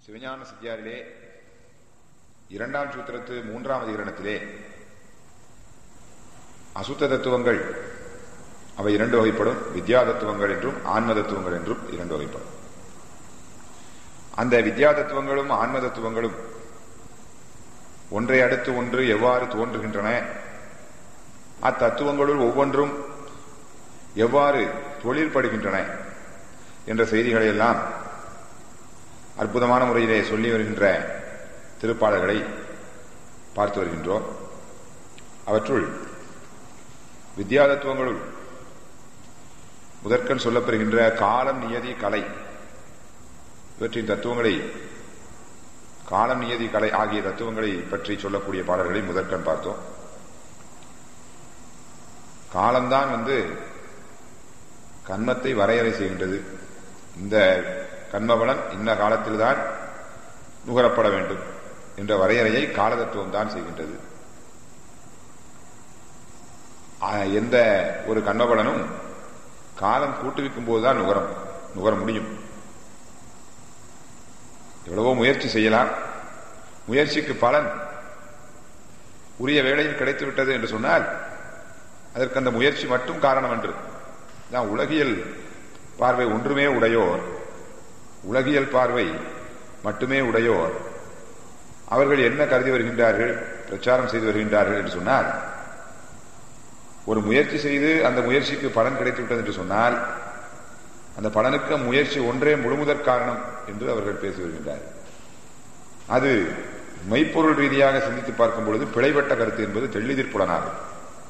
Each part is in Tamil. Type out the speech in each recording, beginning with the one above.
சிவஞான சித்தியாரிலே இரண்டாம் சூத்திரத்து மூன்றாம் அதிகரணத்திலே அசுத்த தத்துவங்கள் அவை இரண்டு வகைப்படும் வித்யா தத்துவங்கள் என்றும் ஆன்ம தத்துவங்கள் என்றும் இரண்டு வகைப்படும் அந்த வித்யா தத்துவங்களும் ஆன்ம தத்துவங்களும் ஒன்றை அடுத்து ஒன்று எவ்வாறு தோன்றுகின்றன அத்தத்துவங்களுள் ஒவ்வொன்றும் எவ்வாறு தொழில்படுகின்றன என்ற செய்திகளை எல்லாம் அற்புதமான முறையிலே சொல்லி வருகின்ற திருப்பாடல்களை பார்த்து வருகின்றோம் அவற்றுள் வித்யாதத்துவங்களுள் முதற்கண் சொல்லப்பெறுகின்ற காலம் நியதி கலை இவற்றின் தத்துவங்களை காலம் நியதி கலை ஆகிய தத்துவங்களை பற்றி சொல்லக்கூடிய பாடல்களை முதற்கண் பார்த்தோம் காலம்தான் வந்து கண்மத்தை வரையறை செய்கின்றது இந்த கண்மபலன் இந்த காலத்தில்தான் நுகரப்பட வேண்டும் என்ற வரையறையை காலதத்துவம் தான் செய்கின்றது எந்த ஒரு கண்மபலனும் காலம் கூட்டுவிக்கும் போதுதான் நுகரம் நுகர முடியும் எவ்வளவோ முயற்சி செய்யலாம் முயற்சிக்கு பலன் உரிய வேளையில் கிடைத்துவிட்டது என்று சொன்னால் அதற்கு அந்த முயற்சி மட்டும் காரணம் என்று தான் உலகியல் பார்வை ஒன்றுமே உடையோர் உலகியல் பார்வை மட்டுமே உடையோர் அவர்கள் என்ன கருதி வருகின்றார்கள் பிரச்சாரம் செய்து வருகின்றார்கள் என்று சொன்னால் ஒரு முயற்சி செய்து அந்த முயற்சிக்கு பலன் கிடைத்துவிட்டது என்று சொன்னால் அந்த பலனுக்கு முயற்சி ஒன்றே முழுமுதற் காரணம் என்று அவர்கள் பேசி வருகின்றார்கள் அது மெய்ப்பொருள் ரீதியாக சிந்தித்து பார்க்கும் பொழுது பிழைப்பட்ட கருத்து என்பது தெளிதிற்புலனாகும்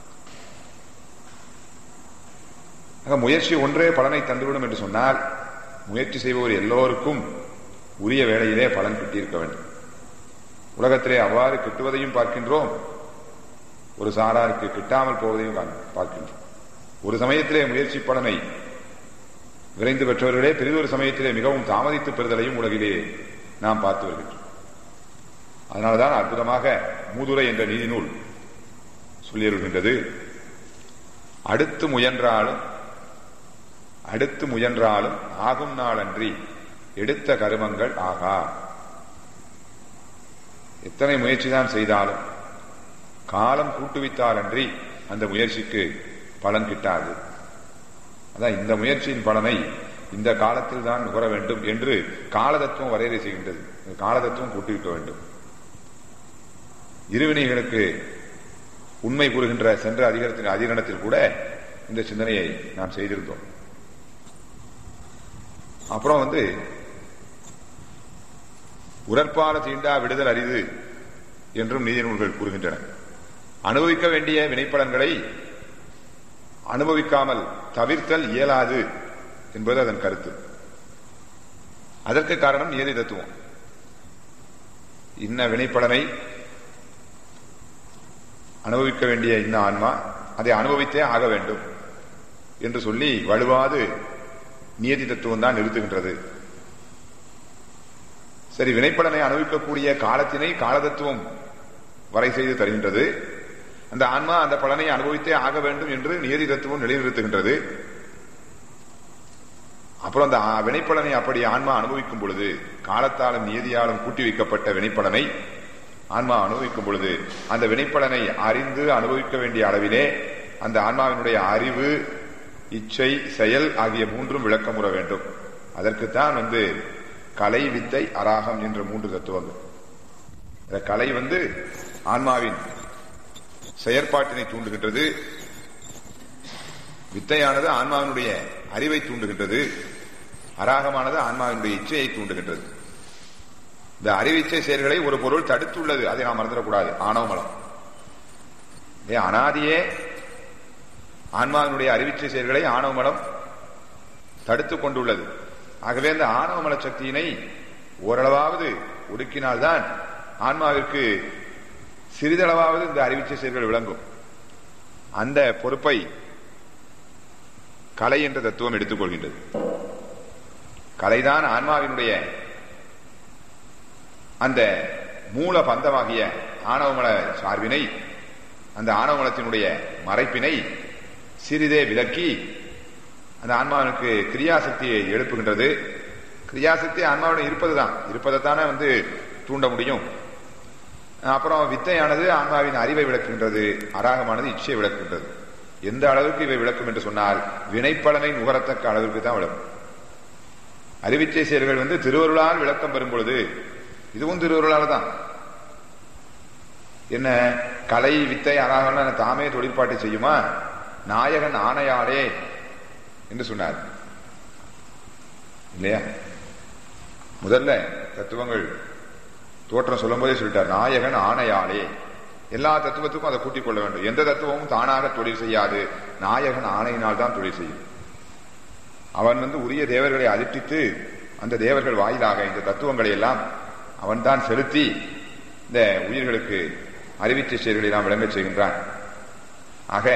முயற்சி ஒன்றே பலனை தந்துவிடும் என்று சொன்னால் முயற்சி செய்பவர் எல்லோருக்கும் உரிய வேளையிலே பலன் கிட்டியிருக்க வேண்டும் உலகத்திலே அவ்வாறு கிட்டுவதையும் பார்க்கின்றோம் ஒரு சாராருக்கு கிட்டாமல் போவதையும் பார்க்கின்றோம் ஒரு சமயத்திலே முயற்சி பலனை விரைந்து பெற்றவர்களே பெரிதொரு சமயத்திலே மிகவும் தாமதித்து பெறுதலையும் உலகிலே நாம் பார்த்து வருகின்றோம் அதனால்தான் அற்புதமாக மூதுரை என்ற நீதி நூல் சொல்லியிருக்கின்றது அடுத்து முயன்றாலும் அடுத்து முயன்றாலும் ஆகும் நாளன்றி எடுத்த கருமங்கள் ஆகா எத்தனை முயற்சி தான் செய்தாலும் காலம் கூட்டுவித்தாலன்றி அந்த முயற்சிக்கு பலன் கிட்டாது அதான் இந்த முயற்சியின் பலனை இந்த காலத்தில் தான் நுகர வேண்டும் என்று காலதத்துவம் வரையறை செய்கின்றது காலதத்துவம் கூட்டுவிக்க வேண்டும் இருவினைகளுக்கு உண்மை கூறுகின்ற சென்ற அதிகாரத்தின் அதிகரணத்தில் கூட இந்த சிந்தனையை நாம் செய்திருந்தோம் அப்புறம் வந்து உடற்பால தீண்டா விடுதல் அரிது என்றும் நீதி நூல்கள் கூறுகின்றன அனுபவிக்க வேண்டிய வினைப்பலன்களை அனுபவிக்காமல் தவிர்த்தல் இயலாது என்பது அதன் கருத்து அதற்கு காரணம் நியதி தத்துவம் இன்ன வினைப்பலனை அனுபவிக்க வேண்டிய இன்ன ஆன்மா அதை அனுபவித்தே ஆக வேண்டும் என்று சொல்லி வலுவாது நியதி தத்துவம் தான் நிறுத்துகின்றது சரி வினைப்பலனை அனுபவிக்கக்கூடிய காலத்தினை காலதத்துவம் வரை செய்து தருகின்றது அந்த ஆன்மா அந்த பலனை அனுபவித்தே ஆக வேண்டும் என்று நியதி தத்துவம் நிலைநிறுத்துகின்றது அப்புறம் அந்த வினைப்பலனை அப்படி ஆன்மா அனுபவிக்கும் பொழுது காலத்தாலும் நியதியாலும் கூட்டி வைக்கப்பட்ட வினைப்பலனை ஆன்மா அனுபவிக்கும் பொழுது அந்த வினைப்பலனை அறிந்து அனுபவிக்க வேண்டிய அளவிலே அந்த ஆன்மாவினுடைய அறிவு இச்சை செயல் ஆகிய மூன்றும் விளக்கமுற வேண்டும் அதற்குத்தான் வந்து கலை வித்தை அராகம் என்ற மூன்று தத்துவங்கள் இந்த கலை வந்து ஆன்மாவின் செயற்பாட்டினை தூண்டுகின்றது வித்தையானது ஆன்மாவினுடைய அறிவை தூண்டுகின்றது அராகமானது ஆன்மாவினுடைய இச்சையை தூண்டுகின்றது இந்த அறிவிச்சை செயல்களை ஒரு பொருள் தடுத்துள்ளது அதை நாம் மறந்துடக்கூடாது ஆணவமலம் அனாதியே ஆன்மாவினுடைய அறிவிச்சை செயல்களை ஆணவமலம் தடுத்துக் கொண்டுள்ளது ஆகவே இந்த ஆணவமல சக்தியினை ஓரளவாவது ஒடுக்கினால்தான் ஆன்மாவிற்கு சிறிதளவாவது இந்த அறிவிச்சை செயல்கள் விளங்கும் அந்த பொறுப்பை கலை என்ற தத்துவம் எடுத்துக்கொள்கின்றது கலைதான் ஆன்மாவினுடைய அந்த மூல பந்தமாகிய ஆணவமல சார்பினை அந்த ஆணவமலத்தினுடைய மறைப்பினை சிறிதே விலக்கி அந்த ஆன்மாவிற்கு கிரியாசக்தியை எழுப்புகின்றது கிரியாசக்தி ஆன்மாவுடன் இருப்பதுதான் இருப்பதைத்தானே வந்து தூண்ட முடியும் அப்புறம் வித்தையானது ஆன்மாவின் அறிவை விளக்குகின்றது அராகமானது இச்சையை விளக்குகின்றது எந்த அளவுக்கு இவை விளக்கும் என்று சொன்னால் வினைப்பலனை நுகரத்தக்க அளவிற்கு தான் விளக்கும் அறிவிச்சை செயல்கள் வந்து திருவருளால் விளக்கம் பெறும் பொழுது இதுவும் திருவருளால் தான் என்ன கலை வித்தை அராகம்னா தாமே தொழிற்பாட்டை செய்யுமா நாயகன் ஆணையாளே என்று சொன்னார் இல்லையா முதல்ல தத்துவங்கள் தோற்றம் சொல்லும் போதே சொல்லிட்டார் நாயகன் ஆணையாளே எல்லா தத்துவத்துக்கும் அதை கூட்டிக் கொள்ள வேண்டும் எந்த தத்துவமும் தானாக தொழில் செய்யாது நாயகன் ஆணையினால் தான் தொழில் செய்யும் அவன் வந்து உரிய தேவர்களை அதிர்ச்சித்து அந்த தேவர்கள் வாயிலாக இந்த தத்துவங்களை எல்லாம் அவன் தான் செலுத்தி இந்த உயிர்களுக்கு அறிவிச்சை செயல்களை எல்லாம் விளங்கச் செய்கின்றான் ஆக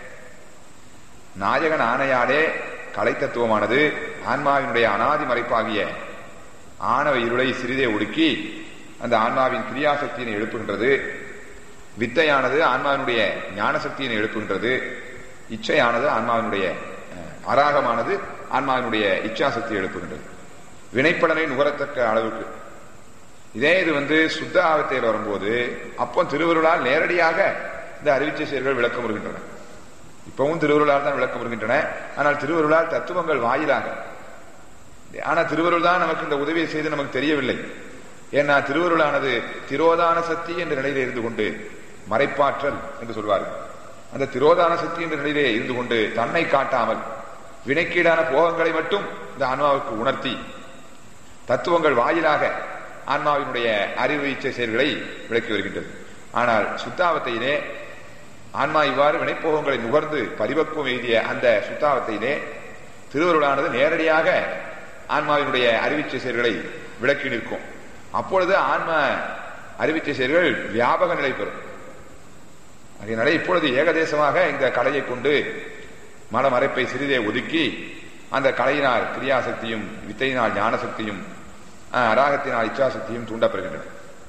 நாயகன் ஆணையாலே கலை தத்துவமானது ஆன்மாவினுடைய அனாதி மறைப்பாகிய ஆணவ இருளை சிறிதே ஒடுக்கி அந்த ஆன்மாவின் கிரியாசக்தியினை எழுப்புகின்றது வித்தையானது ஆன்மாவினுடைய ஞான சக்தியினை எழுப்புகின்றது இச்சையானது ஆன்மாவினுடைய அராகமானது ஆன்மாவினுடைய இச்சாசக்தியை எழுப்புகின்றது வினைப்படனை நுகரத்தக்க அளவுக்கு இதே இது வந்து சுத்த ஆவத்தையில் வரும்போது அப்போ திருவருளால் நேரடியாக இந்த அறிவிச்சை செயல்கள் விளக்கம் வருகின்றன இப்பவும் திருவருளால் தான் விளக்கம் வருகின்றன ஆனால் திருவருளால் தத்துவங்கள் வாயிலாக ஆனா திருவருள் தான் நமக்கு இந்த உதவியை செய்து நமக்கு தெரியவில்லை ஏன்னா திருவருளானது திரோதான சக்தி என்ற நிலையில இருந்து கொண்டு மறைப்பாற்றல் என்று சொல்வார்கள் அந்த திரோதான சக்தி என்ற நிலையிலே இருந்து கொண்டு தன்னை காட்டாமல் வினைக்கீடான போகங்களை மட்டும் இந்த ஆன்மாவுக்கு உணர்த்தி தத்துவங்கள் வாயிலாக ஆன்மாவினுடைய அறிவு இச்சை செயல்களை விளக்கி வருகின்றது ஆனால் சுத்தாவத்தையிலே ஆன்மா இவ்வாறு வினைப்போகங்களை நுகர்ந்து பரிபக்குவம் எய்திய அந்த சுத்தாவத்தையிலே திருவருளானது நேரடியாக ஆன்மாவினுடைய அறிவிச்சை செயல்களை விளக்கி நிற்கும் அப்பொழுது ஆன்ம அறிவிச்சை செயல்கள் வியாபக நிலை பெறும் அதனால இப்பொழுது ஏகதேசமாக இந்த கலையை கொண்டு மனமறைப்பை சிறிதே ஒதுக்கி அந்த கலையினால் கிரியாசக்தியும் வித்தையினால் ஞானசக்தியும் அராகத்தினால் இச்சாசக்தியும் தூண்டப்பெறுகின்றன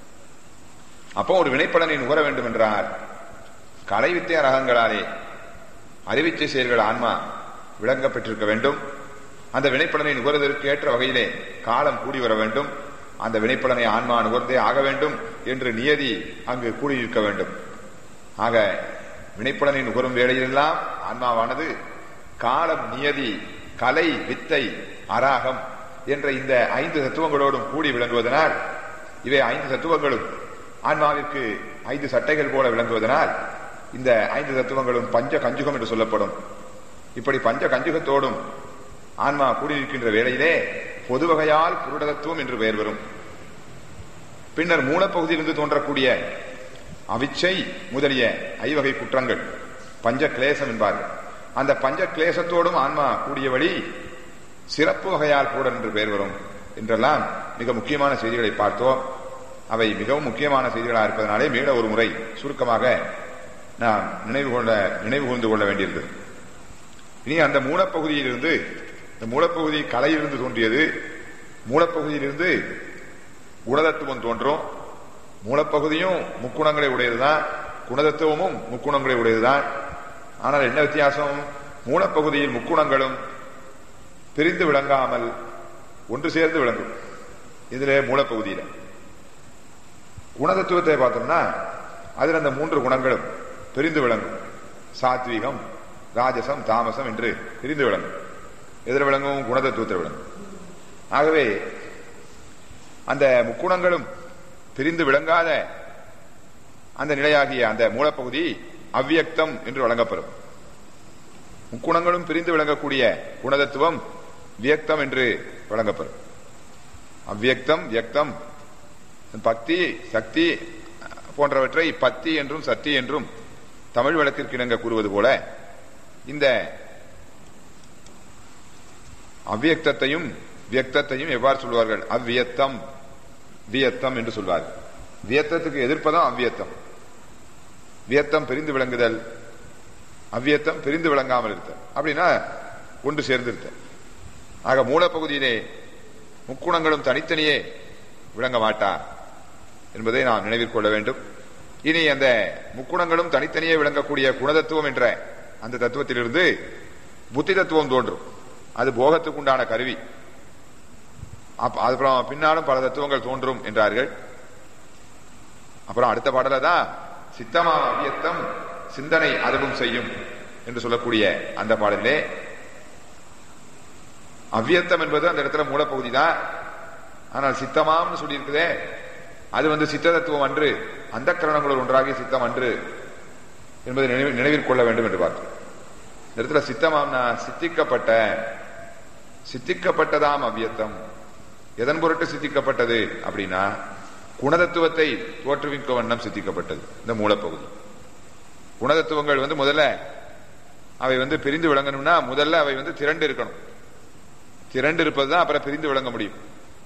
அப்போ ஒரு வினைப்பலனை நுகர வேண்டும் என்றார் கலை வித்தை ரகங்களாலே அறிவிச்சை செயல்கள் ஆன்மா விளங்க பெற்றிருக்க வேண்டும் அந்த வினைப்பலனை நுகர்வதற்கு ஏற்ற வகையிலே காலம் கூடி வர வேண்டும் அந்த வினைப்பலனை ஆன்மா நுகர்ந்தே ஆக வேண்டும் என்று நியதி அங்கு கூடியிருக்க வேண்டும் ஆக வினைப்பலனை நுகரும் வேளையிலெல்லாம் ஆன்மாவானது காலம் நியதி கலை வித்தை அராகம் என்ற இந்த ஐந்து தத்துவங்களோடும் கூடி விளங்குவதனால் இவை ஐந்து தத்துவங்களும் ஆன்மாவிற்கு ஐந்து சட்டைகள் போல விளங்குவதனால் இந்த ஐந்து தத்துவங்களும் பஞ்ச கஞ்சுகம் என்று சொல்லப்படும் இப்படி பஞ்ச கஞ்சுகத்தோடும் ஆன்மா கூடியிருக்கின்ற வேளையிலே பொது வகையால் புருட தத்துவம் என்று பெயர் வரும் பின்னர் மூலப்பகுதியிலிருந்து தோன்றக்கூடிய அவிச்சை முதலிய ஐவகை குற்றங்கள் பஞ்ச கிளேசம் என்பார்கள் அந்த பஞ்ச கிளேசத்தோடும் ஆன்மா கூடிய வழி சிறப்பு வகையால் கூட என்று பெயர் வரும் என்றெல்லாம் மிக முக்கியமான செய்திகளை பார்த்தோம் அவை மிகவும் முக்கியமான செய்திகளாக இருப்பதனாலே மீள ஒரு முறை சுருக்கமாக நாம் நினைவு கொள்ள நினைவு கூர்ந்து கொள்ள வேண்டியிருந்தது இனி அந்த மூலப்பகுதியிலிருந்து இந்த மூலப்பகுதி கலையிலிருந்து தோன்றியது மூலப்பகுதியிலிருந்து குணதத்துவம் தோன்றும் மூலப்பகுதியும் முக்குணங்களை உடையதுதான் குணதத்துவமும் முக்குணங்களை உடையதுதான் ஆனால் என்ன வித்தியாசம் மூலப்பகுதியில் முக்குணங்களும் பிரிந்து விளங்காமல் ஒன்று சேர்ந்து விளங்கும் இதுல மூலப்பகுதியில குணதத்துவத்தை பார்த்தோம்னா அதில் அந்த மூன்று குணங்களும் பிரிந்து விளங்கும் சாத்வீகம் ராஜசம் தாமசம் என்று பிரிந்து விளங்கும் எதில் விளங்கும் குணதத்துவத்தில் விளங்கும் ஆகவே அந்த முக்குணங்களும் பிரிந்து விளங்காத அந்த நிலையாகிய அந்த மூலப்பகுதி அவ்வியக்தம் என்று வழங்கப்படும் முக்குணங்களும் பிரிந்து விளங்கக்கூடிய குணதத்துவம் வியக்தம் என்று வழங்கப்படும் அவ்வியக்தம் வியக்தம் பக்தி சக்தி போன்றவற்றை பத்தி என்றும் சக்தி என்றும் தமிழ் வழக்கிற்கு இணங்க கூறுவது போல இந்த அவ்வியக்தத்தையும் வியக்தத்தையும் எவ்வாறு சொல்வார்கள் அவ்வியத்தம் வியத்தம் என்று சொல்வார்கள் வியத்தத்துக்கு எதிர்ப்பதும் அவ்வியத்தம் வியத்தம் பிரிந்து விளங்குதல் அவ்வியத்தம் பிரிந்து விளங்காமல் இருத்தல் அப்படின்னா ஒன்று சேர்ந்து இருத்தல் ஆக மூலப்பகுதியிலே முக்குணங்களும் தனித்தனியே விளங்க மாட்டா என்பதை நாம் நினைவில் கொள்ள வேண்டும் இனி அந்த முக்குணங்களும் தனித்தனியே விளங்கக்கூடிய குணதத்துவம் என்ற அந்த தத்துவத்திலிருந்து புத்தி தத்துவம் தோன்றும் அது போகத்துக்கு உண்டான கருவி அப்ப அப்புறம் பின்னாலும் பல தத்துவங்கள் தோன்றும் என்றார்கள் அப்புறம் அடுத்த பாடல தான் சித்தமா அவ்வியத்தம் சிந்தனை அதுவும் செய்யும் என்று சொல்லக்கூடிய அந்த பாடலிலே அவ்வியத்தம் என்பது அந்த இடத்துல மூலப்பகுதி தான் ஆனால் சித்தமாம்னு சொல்லியிருக்குதே அது வந்து சித்த தத்துவம் அன்று அந்த கரணங்களுள் ஒன்றாகிய சித்தம் அன்று என்பதை நினைவில் நினைவில் கொள்ள வேண்டும் என்று பார்த்தோம் இந்த இடத்துல சித்தமாம்னா சித்திக்கப்பட்ட சித்திக்கப்பட்டதாம் அவ்வியத்தம் எதன் பொருட்டு சித்திக்கப்பட்டது அப்படின்னா குணதத்துவத்தை தோற்றுவிக்க வண்ணம் சித்திக்கப்பட்டது இந்த மூலப்பகுதி குணதத்துவங்கள் வந்து முதல்ல அவை வந்து பிரிந்து விளங்கணும்னா முதல்ல அவை வந்து திரண்டு இருக்கணும் திரண்டு இருப்பதுதான் அப்புறம் பிரிந்து விளங்க முடியும்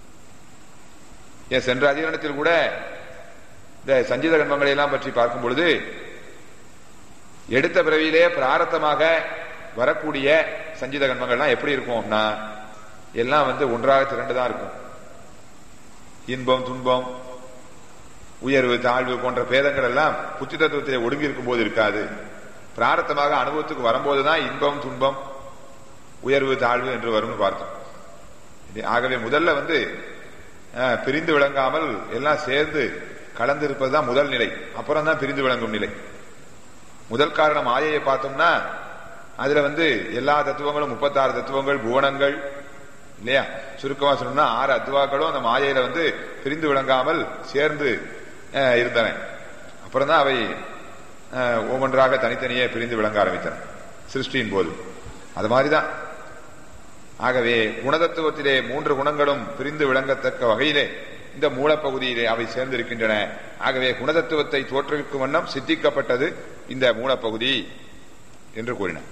ஏன் சென்ற அதிகரணத்தில் கூட இந்த சஞ்சித கண்மங்களை எல்லாம் பற்றி பார்க்கும் பொழுது எடுத்த பிறவியிலே பிராரத்தமாக வரக்கூடிய சஞ்சித கண்மங்கள்லாம் எப்படி இருக்கும்னா எல்லாம் வந்து ஒன்றாக திரண்டுதான் இருக்கும் இன்பம் துன்பம் உயர்வு தாழ்வு போன்ற பேதங்கள் எல்லாம் புத்தி தத்துவத்திலே ஒடுங்கி இருக்கும் போது இருக்காது பிராரத்தமாக அனுபவத்துக்கு வரும்போதுதான் இன்பம் துன்பம் உயர்வு தாழ்வு என்று வரும்னு பார்த்தோம் ஆகவே முதல்ல வந்து பிரிந்து விளங்காமல் எல்லாம் சேர்ந்து கலந்து இருப்பதுதான் முதல் நிலை அப்புறம் தான் பிரிந்து விளங்கும் நிலை முதல் காரணம் ஆயையை பார்த்தோம்னா அதுல வந்து எல்லா தத்துவங்களும் முப்பத்தாறு தத்துவங்கள் குணங்கள் இல்லையா சுருக்கமா சொல்லணும்னா ஆறு அத்துவாக்களும் அந்த மாயையில வந்து பிரிந்து விளங்காமல் சேர்ந்து இருந்தன அப்புறம் தான் அவை ஒவ்வொன்றாக தனித்தனியே பிரிந்து விளங்க ஆரம்பித்தன சிருஷ்டியின் போது அது மாதிரிதான் ஆகவே குணதத்துவத்திலே மூன்று குணங்களும் பிரிந்து விளங்கத்தக்க வகையிலே இந்த மூலப்பகுதியிலே அவை சேர்ந்திருக்கின்றன ஆகவே குணதத்துவத்தை தோற்றுவிக்கும் வண்ணம் சித்திக்கப்பட்டது இந்த மூலப்பகுதி என்று கூறினார்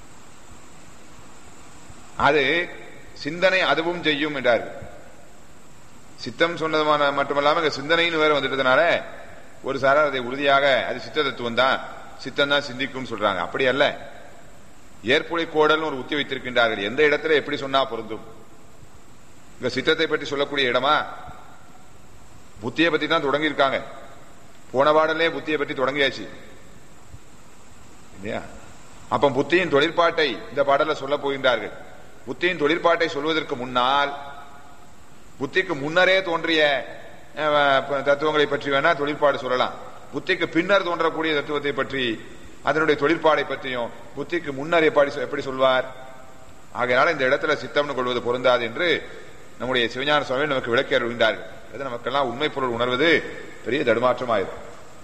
அது சிந்தனை அதுவும் செய்யும் என்றார்கள் சித்தம் சொன்னதுமான மட்டுமல்லாம இங்க சிந்தனைன்னு வேற வந்துட்டதுனால ஒரு சாரார் அதை உறுதியாக அது சித்த தத்துவம் தான் சித்தம் தான் சிந்திக்கும் சொல்றாங்க அப்படி அல்ல ஏற்புடை கோடல்னு ஒரு உத்தி வைத்திருக்கின்றார்கள் எந்த இடத்துல எப்படி சொன்னா பொருந்தும் இங்க சித்தத்தை பற்றி சொல்லக்கூடிய இடமா புத்தியை பத்தி தான் தொடங்கி இருக்காங்க போன பாடலே புத்தியை பற்றி தொடங்கியாச்சு இல்லையா அப்ப புத்தியின் தொழிற்பாட்டை இந்த பாடல சொல்ல போகின்றார்கள் புத்தியின் தொழிற்பாட்டை சொல்வதற்கு முன்னால் புத்திக்கு முன்னரே தோன்றிய தத்துவங்களை பற்றி வேணா தொழிற்பாடு சொல்லலாம் புத்திக்கு பின்னர் தோன்றக்கூடிய தத்துவத்தை பற்றி அதனுடைய தொழிற்பாடை பற்றியும் புத்திக்கு முன்னர் எப்படி எப்படி சொல்வார் ஆகையினால இந்த இடத்துல சித்தம்னு கொள்வது பொருந்தாது என்று நம்முடைய சிவஞான சுவாமி நமக்கு விளக்கி அறிவிந்தார்கள் அது நமக்கெல்லாம் உண்மை பொருள் உணர்வது பெரிய தடுமாற்றமாயிரும்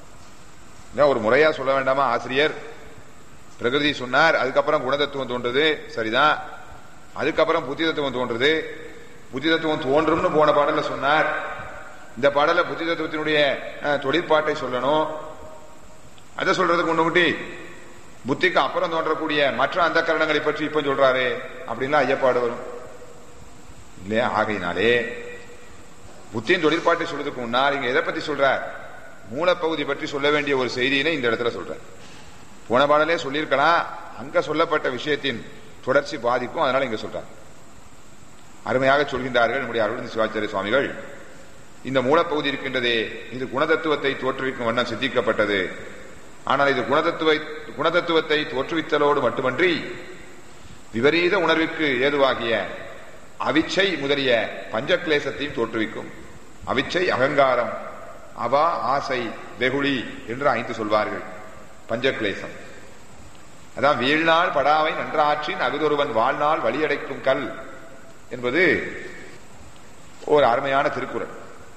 ஒரு முறையா சொல்ல வேண்டாமா ஆசிரியர் பிரகிருதி சொன்னார் அதுக்கப்புறம் குணதத்துவம் தோன்றது சரிதான் அதுக்கப்புறம் புத்தி தத்துவம் தோன்றது புத்தி தத்துவம் தோன்றும்னு போன பாடல சொன்னார் இந்த பாடல புத்தி தத்துவத்தினுடைய தொழிற்பாட்டை சொல்லணும் அதை சொல்றதுக்கு முன்னுக்குட்டி புத்திக்கு அப்புறம் தோன்றக்கூடிய மற்ற அந்த கரணங்களை பற்றி இப்ப சொல்றாரு அப்படின்லாம் ஐயப்பாடு வரும் இல்லையா ஆகையினாலே புத்தியின் தொழிற்பாட்டை சொல்றதுக்கு முன்னால் இங்க எதை பத்தி சொல்றார் மூலப்பகுதி பற்றி சொல்ல வேண்டிய ஒரு செய்தியினை இந்த இடத்துல சொல்றார் போன பாடலே சொல்லியிருக்கலாம் அங்க சொல்லப்பட்ட விஷயத்தின் தொடர்ச்சி பாதிக்கும் அதனால இங்க சொல்றார் அருமையாக சொல்கின்றார்கள் நம்முடைய அருள் சிவாச்சாரிய சுவாமிகள் இந்த மூலப்பகுதி இருக்கின்றதே இது குணதத்துவத்தை தோற்றுவிக்கும் வண்ணம் சித்திக்கப்பட்டது ஆனால் இது குணதத்துவ குணதத்துவத்தை தோற்றுவித்தலோடு மட்டுமன்றி விபரீத உணர்விற்கு ஏதுவாகிய அவிச்சை முதலிய பஞ்சக்லேசத்தையும் தோற்றுவிக்கும் அவிச்சை அகங்காரம் அவா ஆசை வெகுளி என்று ஐந்து சொல்வார்கள் பஞ்சக்லேசம் அதான் வீழ்நாள் படாவை நன்றாற்றின் அகுதொருவன் வாழ்நாள் வழியடைக்கும் கல் என்பது ஒரு அருமையான திருக்குறள்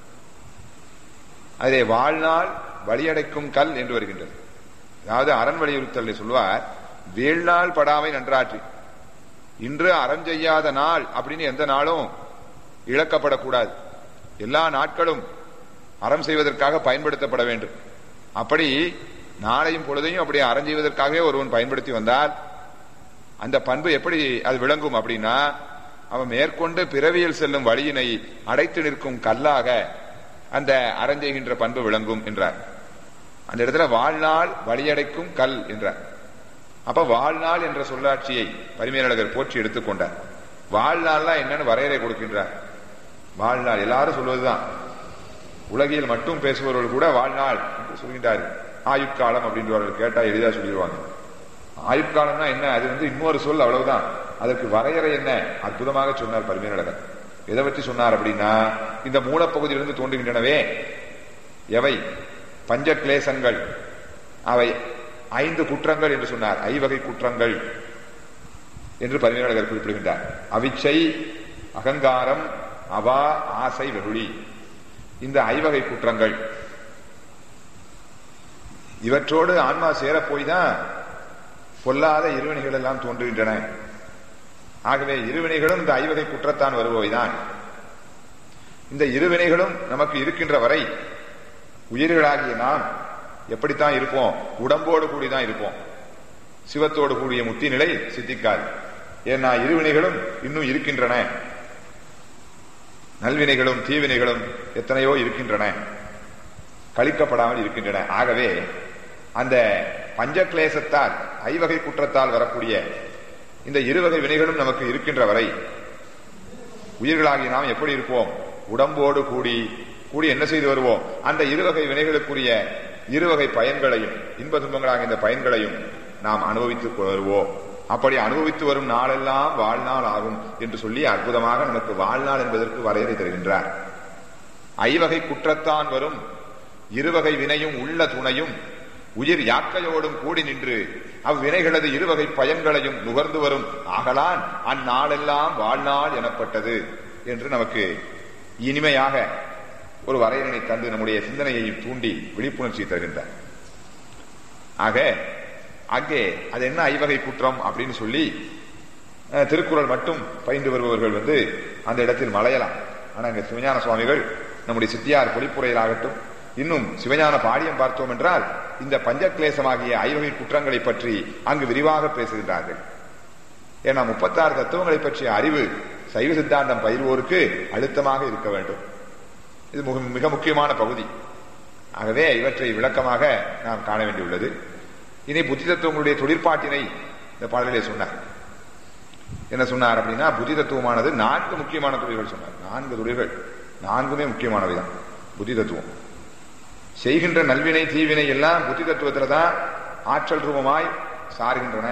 அதிலே வாழ்நாள் வழியடைக்கும் கல் என்று வருகின்றது அதாவது அரண் வலியுறுத்தல் சொல்வார் வீழ்நாள் படாமை நன்றாற்றி இன்று அறம் செய்யாத நாள் அப்படின்னு எந்த நாளும் இழக்கப்படக்கூடாது எல்லா நாட்களும் அறம் செய்வதற்காக பயன்படுத்தப்பட வேண்டும் அப்படி நாளையும் பொழுதையும் அப்படி அறம் செய்வதற்காகவே ஒருவன் பயன்படுத்தி வந்தால் அந்த பண்பு எப்படி அது விளங்கும் அப்படின்னா அவன் மேற்கொண்டு பிறவியில் செல்லும் வழியினை அடைத்து நிற்கும் கல்லாக அந்த அறஞ்செய்கின்ற பண்பு விளங்கும் என்றார் அந்த இடத்துல வாழ்நாள் வழியடைக்கும் கல் என்றார் அப்ப வாழ்நாள் என்ற சொல்லாட்சியை பரிமையாளர் போற்றி எடுத்துக்கொண்டார் வாழ்நாள்லாம் என்னன்னு வரையறை கொடுக்கின்றார் வாழ்நாள் எல்லாரும் சொல்வதுதான் உலகில் மட்டும் பேசுபவர்கள் கூட வாழ்நாள் என்று சொல்கின்றார்கள் ஆயுட்காலம் அப்படின்றவர்கள் கேட்டா எளிதா சொல்லிடுவாங்க ஆயுட்காலம்னா என்ன அது வந்து இன்னொரு சொல் அவ்வளவுதான் அதற்கு வரையறை என்ன அற்புதமாக சொன்னார் பரிமையாளர் எதை பற்றி சொன்னார் அப்படின்னா இந்த மூலப்பகுதியிலிருந்து தோன்றுகின்றனவே எவை பஞ்ச கிளேசங்கள் அவை ஐந்து குற்றங்கள் என்று சொன்னார் ஐவகை குற்றங்கள் என்று பரிமையாளர் குறிப்பிடுகின்றார் அவிச்சை அகங்காரம் அவா ஆசை வெகுளி இந்த ஐவகை குற்றங்கள் இவற்றோடு ஆன்மா சேரப்போய் தான் பொல்லாத இருவினைகள் எல்லாம் தோன்றுகின்றன ஆகவே இருவினைகளும் இந்த ஐவகை குற்றத்தான் வருபவைதான் இந்த இருவினைகளும் நமக்கு இருக்கின்ற வரை உயிர்களாகிய நாம் எப்படித்தான் இருப்போம் உடம்போடு கூடிதான் இருப்போம் சிவத்தோடு கூடிய முத்தி நிலை சித்திக்காது ஏன்னா இருவினைகளும் இன்னும் இருக்கின்றன நல்வினைகளும் தீவினைகளும் எத்தனையோ இருக்கின்றன கழிக்கப்படாமல் இருக்கின்றன ஆகவே அந்த பஞ்சக்லேசத்தால் ஐவகை குற்றத்தால் வரக்கூடிய இந்த இருவகை வினைகளும் நமக்கு இருக்கின்ற வரை உயிர்களாகி நாம் எப்படி இருப்போம் உடம்போடு கூடி கூடி என்ன செய்து வருவோம் அந்த இருவகை வினைகளுக்குரிய இருவகை பயன்களையும் இன்ப துன்பங்களாக இந்த பயன்களையும் நாம் அனுபவித்து வருவோம் அப்படி அனுபவித்து வரும் நாளெல்லாம் வாழ்நாள் ஆகும் என்று சொல்லி அற்புதமாக நமக்கு வாழ்நாள் என்பதற்கு வரையறை தருகின்றார் ஐவகை குற்றத்தான் வரும் இருவகை வினையும் உள்ள துணையும் உயிர் யாக்கையோடும் கூடி நின்று அவ்வினைகளது இருவகை பயன்களையும் நுகர்ந்து வரும் ஆகலான் அந்நாளெல்லாம் வாழ்நாள் எனப்பட்டது என்று நமக்கு இனிமையாக ஒரு வரையறை தந்து நம்முடைய சிந்தனையை தூண்டி விழிப்புணர்ச்சி தருகின்றார் ஆக அங்கே அது என்ன ஐவகை குற்றம் அப்படின்னு சொல்லி திருக்குறள் மட்டும் பயின்று வருபவர்கள் வந்து அந்த இடத்தில் மலையலாம் ஆனா இங்க சிவஞான சுவாமிகள் நம்முடைய சித்தியார் பொழிப்புரையிலாகட்டும் இன்னும் சிவஞான பாடியம் பார்த்தோம் என்றால் இந்த பஞ்சக்லேசமாகிய ஐவகை குற்றங்களை பற்றி அங்கு விரிவாக பேசுகின்றார்கள் ஏன்னா முப்பத்தாறு தத்துவங்களை பற்றிய அறிவு சைவ சித்தாந்தம் பயிர்வோருக்கு அழுத்தமாக இருக்க வேண்டும் இது மிக முக்கியமான பகுதி ஆகவே இவற்றை விளக்கமாக நாம் காண வேண்டியுள்ளது இனி புத்தி தத்துவங்களுடைய தொழிற்பாட்டினை இந்த பாடலிலே சொன்னார் என்ன சொன்னார் அப்படின்னா புத்தி தத்துவமானது நான்கு முக்கியமான தொழில்கள் சொன்னார் நான்கு தொழில்கள் நான்குமே முக்கியமானவைதான் புத்தி தத்துவம் செய்கின்ற நல்வினை தீவினை எல்லாம் புத்தி தத்துவத்துல தான் ஆற்றல் ரூபமாய் சார்கின்றன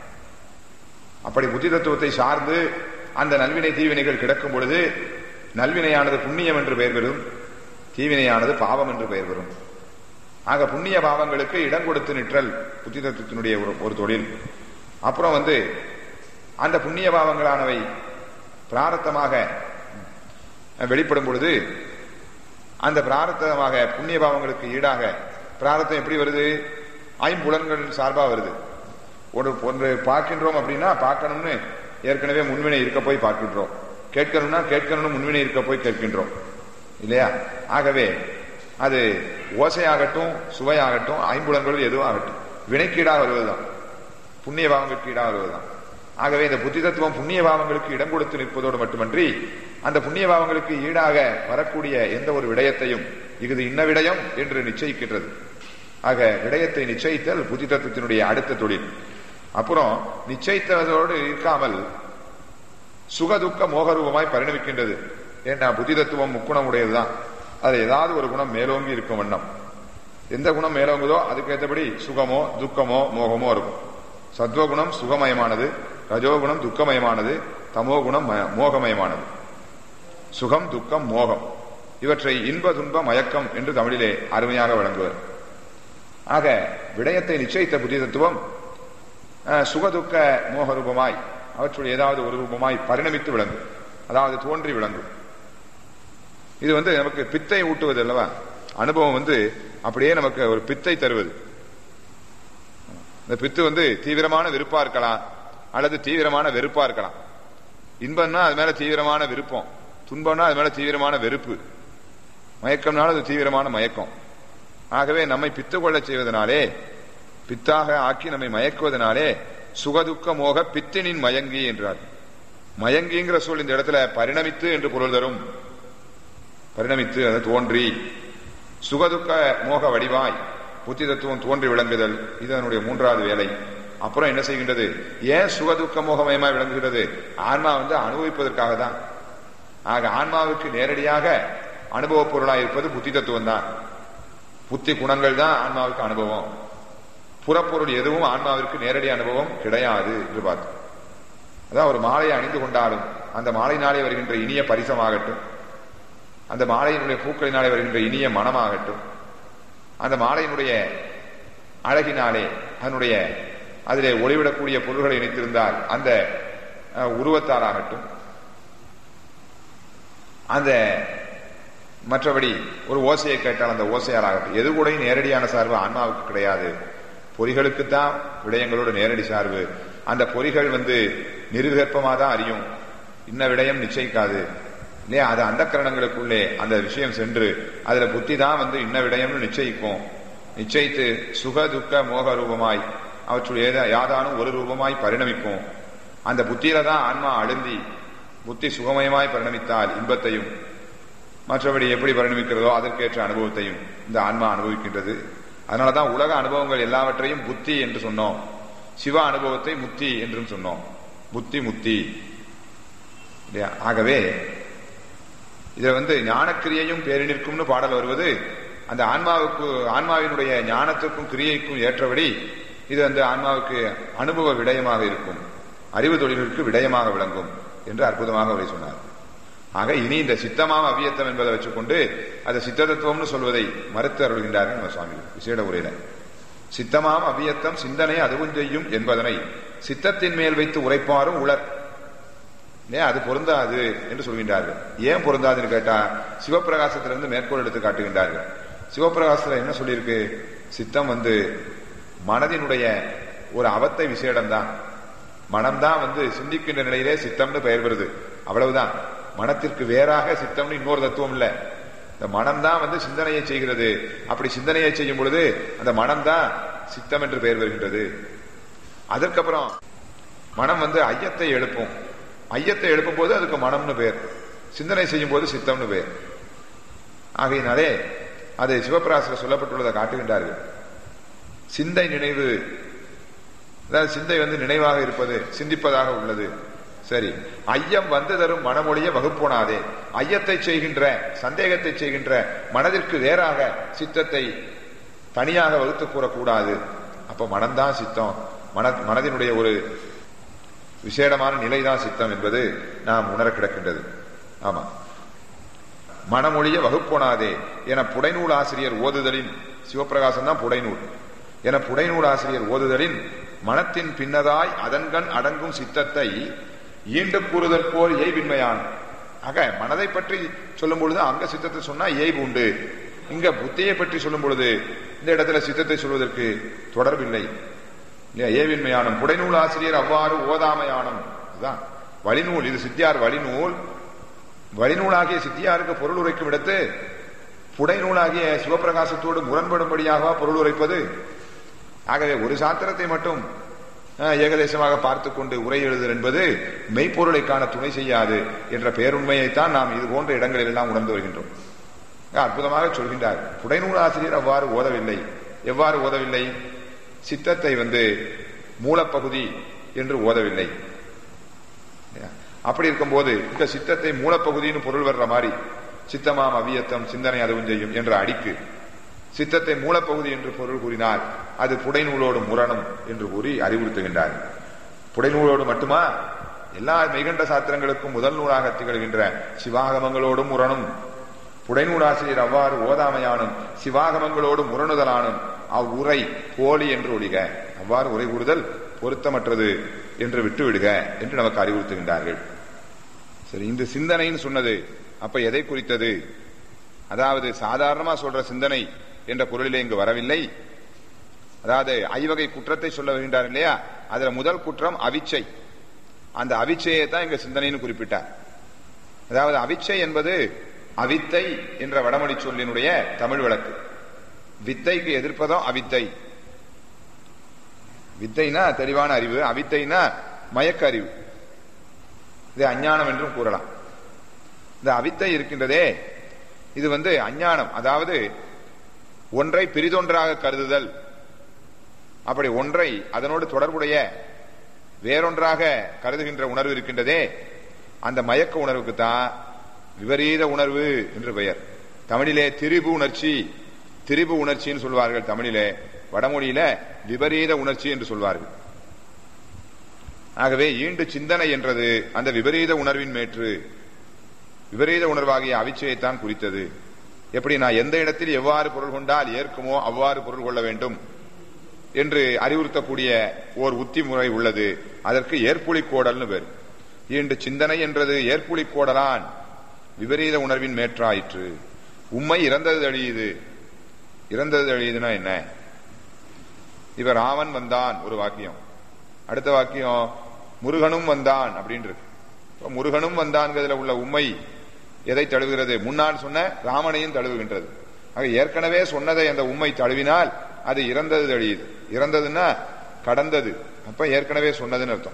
அப்படி புத்தி தத்துவத்தை சார்ந்து அந்த நல்வினை தீவினைகள் கிடக்கும் பொழுது நல்வினையானது புண்ணியம் என்று பெயர் பெறும் தீவினையானது பாவம் என்று பெயர் பெறும் ஆக புண்ணிய பாவங்களுக்கு இடம் கொடுத்து நிற்றல் புத்தி தத்துவத்தினுடைய ஒரு ஒரு தொழில் அப்புறம் வந்து அந்த புண்ணிய பாவங்களானவை பிராரத்தமாக வெளிப்படும் பொழுது அந்த பிராரத்தமாக புண்ணிய பாவங்களுக்கு ஈடாக பிராரத்தம் எப்படி வருது ஐம்புலன்கள் சார்பா வருது ஒரு ஒன்று பார்க்கின்றோம் அப்படின்னா பார்க்கணும்னு ஏற்கனவே முன்வினை இருக்க போய் பார்க்கின்றோம் கேட்கணும்னா கேட்கணும்னு முன்வினை இருக்க போய் கேட்கின்றோம் இல்லையா ஆகவே அது ஓசையாகட்டும் சுவையாகட்டும் ஐம்புலன்கள் எதுவும் ஆகட்டும் வினைக்கீடாக வருவதுதான் புண்ணிய பாவங்களுக்கு ஈடாக வருவதுதான் ஆகவே இந்த புத்தி தத்துவம் புண்ணிய பாவங்களுக்கு இடம் கொடுத்து நிற்பதோடு மட்டுமன்றி அந்த புண்ணிய பாவங்களுக்கு ஈடாக வரக்கூடிய எந்த ஒரு விடயத்தையும் இது இன்ன விடயம் என்று நிச்சயிக்கின்றது ஆக விடயத்தை நிச்சயித்தல் புத்தி தத்துவத்தினுடைய அடுத்த தொழில் அப்புறம் நிச்சயித்ததோடு இருக்காமல் சுகதுக்க மோகரூபமாய் பரிணமிக்கின்றது ஏன்னா புத்தி தத்துவம் முக்குணம் உடையதுதான் அது ஏதாவது ஒரு குணம் மேலோங்கி இருக்கும் வண்ணம் எந்த குணம் மேலோங்குதோ அதுக்கேற்றபடி சுகமோ துக்கமோ மோகமோ இருக்கும் சத்வகுணம் சுகமயமானது ரஜோகுணம் துக்கமயமானது தமோகுணம் மோகமயமானது சுகம் துக்கம் மோகம் இவற்றை இன்ப துன்ப மயக்கம் என்று தமிழிலே அருமையாக வழங்குவர் ஆக விடயத்தை நிச்சயித்த புத்தி தத்துவம் சுகதுக்க மோக ரூபமாய் அவற்றுடைய ஏதாவது ஒரு ரூபமாய் பரிணமித்து விளங்கும் அதாவது தோன்றி விளங்கும் இது வந்து நமக்கு பித்தை ஊட்டுவது அல்லவா அனுபவம் வந்து அப்படியே நமக்கு ஒரு பித்தை தருவது இந்த பித்து வந்து தீவிரமான விருப்பா இருக்கலாம் அல்லது தீவிரமான வெறுப்பா இருக்கலாம் இன்பம்னா அது மேல தீவிரமான விருப்பம் துன்பம்னா அது மேல தீவிரமான வெறுப்பு மயக்கம்னால அது தீவிரமான மயக்கம் ஆகவே நம்மை பித்து கொள்ள செய்வதனாலே பித்தாக ஆக்கி நம்மை மயக்குவதனாலே சுகதுக்க மோக பித்தினின் மயங்கி என்றார் மயங்கிங்கிற சொல் இந்த இடத்துல பரிணமித்து என்று பொருள் தரும் பரிணமித்து அது தோன்றி சுகதுக்க மோக வடிவாய் புத்தி தத்துவம் தோன்றி விளங்குதல் இது அதனுடைய மூன்றாவது வேலை அப்புறம் என்ன செய்கின்றது ஏன் சுகதுக்க மோகமயமாய் விளங்குகிறது ஆன்மா வந்து அனுபவிப்பதற்காக தான் ஆக ஆன்மாவுக்கு நேரடியாக அனுபவ பொருளாக இருப்பது புத்தி தத்துவம் தான் புத்தி குணங்கள் தான் ஆன்மாவுக்கு அனுபவம் புறப்பொருள் எதுவும் ஆன்மாவிற்கு நேரடி அனுபவம் கிடையாது என்று பார்த்தோம் அதான் ஒரு மாலையை அணிந்து கொண்டாலும் அந்த மாலையினாலே வருகின்ற இனிய பரிசமாகட்டும் அந்த மாலையினுடைய பூக்களினாலே வருகின்ற இனிய மனமாகட்டும் அந்த மாலையினுடைய அழகினாலே அதனுடைய அதிலே ஒளிவிடக்கூடிய பொருள்களை இணைத்திருந்தால் அந்த அஹ், உருவத்தாலாகட்டும் அந்த மற்றபடி ஒரு ஓசையை கேட்டால் அந்த ஓசையாலாகட்டும் எது கூட நேரடியான சார்பு ஆன்மாவுக்கு கிடையாது பொறிகளுக்குத்தான் விடயங்களோட நேரடி சார்பு அந்த பொறிகள் வந்து நிருகற்பமாக தான் அறியும் இன்ன விடயம் நிச்சயிக்காது இல்லையா அது அந்த கரணங்களுக்குள்ளே அந்த விஷயம் சென்று அதுல புத்தி தான் வந்து இன்ன விடயம்னு நிச்சயிக்கும் நிச்சயித்து சுக துக்க மோக ரூபமாய் அவற்றுடைய ஏதா- யாதானும் ஒரு ரூபமாய் பரிணமிக்கும் அந்த புத்தியில தான் ஆன்மா அழுந்தி புத்தி சுகமயமாய் பரிணமித்தால் இன்பத்தையும் மற்றபடி எப்படி பரிணமிக்கிறதோ அதற்கேற்ற அனுபவத்தையும் இந்த ஆன்மா அனுபவிக்கின்றது அதனாலதான் உலக அனுபவங்கள் எல்லாவற்றையும் புத்தி என்று சொன்னோம் சிவ அனுபவத்தை முத்தி என்றும் சொன்னோம் புத்தி முத்தி இல்லையா? ஆகவே இதுல வந்து ஞானக்கிரியையும் பேரினிற்கும்னு பாடல் வருவது அந்த ஆன்மாவுக்கு ஆன்மாவினுடைய ஞானத்துக்கும் கிரியைக்கும் ஏற்றபடி இது அந்த ஆன்மாவுக்கு அனுபவ விடயமாக இருக்கும் அறிவு தொழில்களுக்கு விடயமாக விளங்கும் என்று அற்புதமாக அவரை சொன்னார் ஆக இனி இந்த சித்தமாம் அவ்வியத்தம் என்பதை வச்சுக்கொண்டு அதை சித்த தத்துவம்னு சொல்வதை மறுத்து அருள்கின்றார்கள் நம்ம சுவாமி விசேட உரையில சித்தமாம் அவ்வியத்தம் சிந்தனை அதுவும் செய்யும் என்பதனை சித்தத்தின் மேல் வைத்து உரைப்பாரும் உளர் ஏன் அது பொருந்தாது என்று சொல்கின்றார்கள் ஏன் பொருந்தாதுன்னு கேட்டா சிவபிரகாசத்திலிருந்து மேற்கோள் எடுத்து காட்டுகின்றார்கள் சிவபிரகாசத்துல என்ன சொல்லியிருக்கு சித்தம் வந்து மனதினுடைய ஒரு அவத்தை விசேடம் தான் மனம்தான் வந்து சிந்திக்கின்ற நிலையிலே சித்தம்னு பெயர் பெறுது அவ்வளவுதான் மனத்திற்கு வேறாக சித்தம்னு இன்னொரு தத்துவம் இல்ல இந்த மனம்தான் வந்து சிந்தனையை செய்கிறது அப்படி சிந்தனையை செய்யும் பொழுது அந்த மனம்தான் சித்தம் என்று பெயர் வருகின்றது அதற்கப்புறம் மனம் வந்து ஐயத்தை எழுப்பும் ஐயத்தை எழுப்பும் போது அதுக்கு மனம்னு பேர் சிந்தனை செய்யும் போது சித்தம்னு பேர் ஆகையினாலே அது சிவபிராசில சொல்லப்பட்டுள்ளதை காட்டுகின்றார்கள் சிந்தை நினைவு அதாவது சிந்தை வந்து நினைவாக இருப்பது சிந்திப்பதாக உள்ளது சரி ஐயம் வந்து தரும் மனமொழிய வகுப்போனாதே ஐயத்தை செய்கின்ற சந்தேகத்தை செய்கின்ற மனதிற்கு வேறாக சித்தத்தை தனியாக வகுத்து கூறக்கூடாது அப்ப மனம்தான் சித்தம் மன மனதினுடைய ஒரு விசேடமான நிலைதான் சித்தம் என்பது நாம் உணர கிடக்கின்றது ஆமா மனமொழிய வகுப்போனாதே என புடைநூல் ஆசிரியர் ஓதுதலின் சிவபிரகாசம் தான் புடைநூல் என புடைநூல் ஆசிரியர் ஓதுதலின் மனத்தின் பின்னதாய் அதன்கண் அடங்கும் சித்தத்தை ஈண்டு கூறுதல் போல் ஏய்வின்மையான் ஆக மனதை பற்றி சொல்லும் பொழுது அங்க சித்தத்தை சொன்னா ஏய்வு உண்டு இங்க புத்தியை பற்றி சொல்லும் பொழுது இந்த இடத்துல சித்தத்தை சொல்வதற்கு தொடர்பில்லை இல்லையா ஏவின்மையானம் புடைநூல் ஆசிரியர் அவ்வாறு ஓதாமையானம் இதுதான் வழிநூல் இது சித்தியார் வழிநூல் வழிநூலாகிய சித்தியாருக்கு பொருள் உரைக்கும் இடத்து புடைநூலாகிய சிவபிரகாசத்தோடு முரண்படும்படியாக பொருள் உரைப்பது ஆகவே ஒரு சாத்திரத்தை மட்டும் அஹ், ஏகதேசமாக பார்த்து கொண்டு உரை எழுதுதல் என்பது மெய்ப்பொருளை காண துணை செய்யாது என்ற பேருண்மையைத்தான் நாம் இது போன்ற இடங்களில் எல்லாம் உணர்ந்து வருகின்றோம் அற்புதமாக சொல்கின்றார் புடைநூல் ஆசிரியர் அவ்வாறு ஓதவில்லை எவ்வாறு ஓதவில்லை சித்தத்தை வந்து மூலப்பகுதி என்று ஓதவில்லை அப்படி இருக்கும்போது இந்த சித்தத்தை மூலப்பகுதின்னு பொருள் வர்ற மாதிரி சித்தமாம் அவியத்தம் சிந்தனை அதுவும் செய்யும் என்ற அடிக்கு சித்தத்தை மூலப்பகுதி என்று பொருள் கூறினால் அது புடைநூலோடு முரணம் என்று கூறி அறிவுறுத்துகின்றார் புடைநூலோடு மட்டுமா எல்லா மெய்கண்ட சாத்திரங்களுக்கும் முதல் நூலாக திகழ்கின்ற சிவாகமங்களோடும் முரணும் புடைநூலாசிரியர் அவ்வாறு ஓதாமையானும் சிவாகமங்களோடு முரணுதலானும் அவ்வுரை போலி என்று ஒழிக அவ்வாறு உரை கூறுதல் பொருத்தமற்றது என்று விட்டுவிடுக என்று நமக்கு அறிவுறுத்துகின்றார்கள் சரி இந்த சிந்தனைன்னு சொன்னது அப்ப எதை குறித்தது அதாவது சாதாரணமா சொல்ற சிந்தனை என்ற பொருளிலே இங்கு வரவில்லை அதாவது ஐவகை குற்றத்தை சொல்ல வருகின்றார் இல்லையா அதுல முதல் குற்றம் அவிச்சை அந்த அவிச்சையை தான் இங்க சிந்தனைன்னு குறிப்பிட்டார் அதாவது அவிச்சை என்பது அவித்தை என்ற வடமொழி சொல்லினுடைய தமிழ் வழக்கு வித்தைக்கு எதிர்ப்பதும் அவித்தை வித்தைனா தெளிவான அறிவு அவித்தைனா மயக்க அறிவு இது அஞ்ஞானம் என்றும் கூறலாம் இந்த அவித்தை இருக்கின்றதே இது வந்து அஞ்ஞானம் அதாவது ஒன்றை பிரிதொன்றாக கருதுதல் அப்படி ஒன்றை அதனோடு தொடர்புடைய வேறொன்றாக கருதுகின்ற உணர்வு இருக்கின்றதே அந்த மயக்க உணர்வுக்கு தான் விபரீத உணர்வு என்று பெயர் தமிழிலே திரிபு உணர்ச்சி திரிபு உணர்ச்சின்னு சொல்வார்கள் தமிழிலே வடமொழியில விபரீத உணர்ச்சி என்று சொல்வார்கள் ஆகவே ஈண்டு சிந்தனை என்றது அந்த விபரீத உணர்வின் மேற்று விபரீத உணர்வாகிய அவிச்சையைத்தான் குறித்தது எப்படி நான் எந்த இடத்தில் எவ்வாறு பொருள் கொண்டால் ஏற்குமோ அவ்வாறு பொருள் கொள்ள வேண்டும் என்று அறிவுறுத்தக்கூடிய ஓர் உத்தி முறை உள்ளது அதற்கு ஏற்புலி கோடல்னு பேர் ஈண்டு சிந்தனை என்றது ஏற்புலி கோடலான் விபரீத உணர்வின் மேற்றாயிற்று உண்மை இறந்தது அழியுது இறந்தது அழியுதுன்னா என்ன இப்ப ராமன் வந்தான் ஒரு வாக்கியம் அடுத்த வாக்கியம் முருகனும் வந்தான் அப்படின்னு இருக்கு இப்ப முருகனும் வந்தான்கிறதுல உள்ள உண்மை எதை தழுவுகிறது முன்னால் சொன்ன ராமனையும் தழுவுகின்றது ஆக ஏற்கனவே சொன்னதை அந்த உண்மை தழுவினால் அது இறந்தது அழியுது இறந்ததுன்னா கடந்தது அப்ப ஏற்கனவே சொன்னதுன்னு அர்த்தம்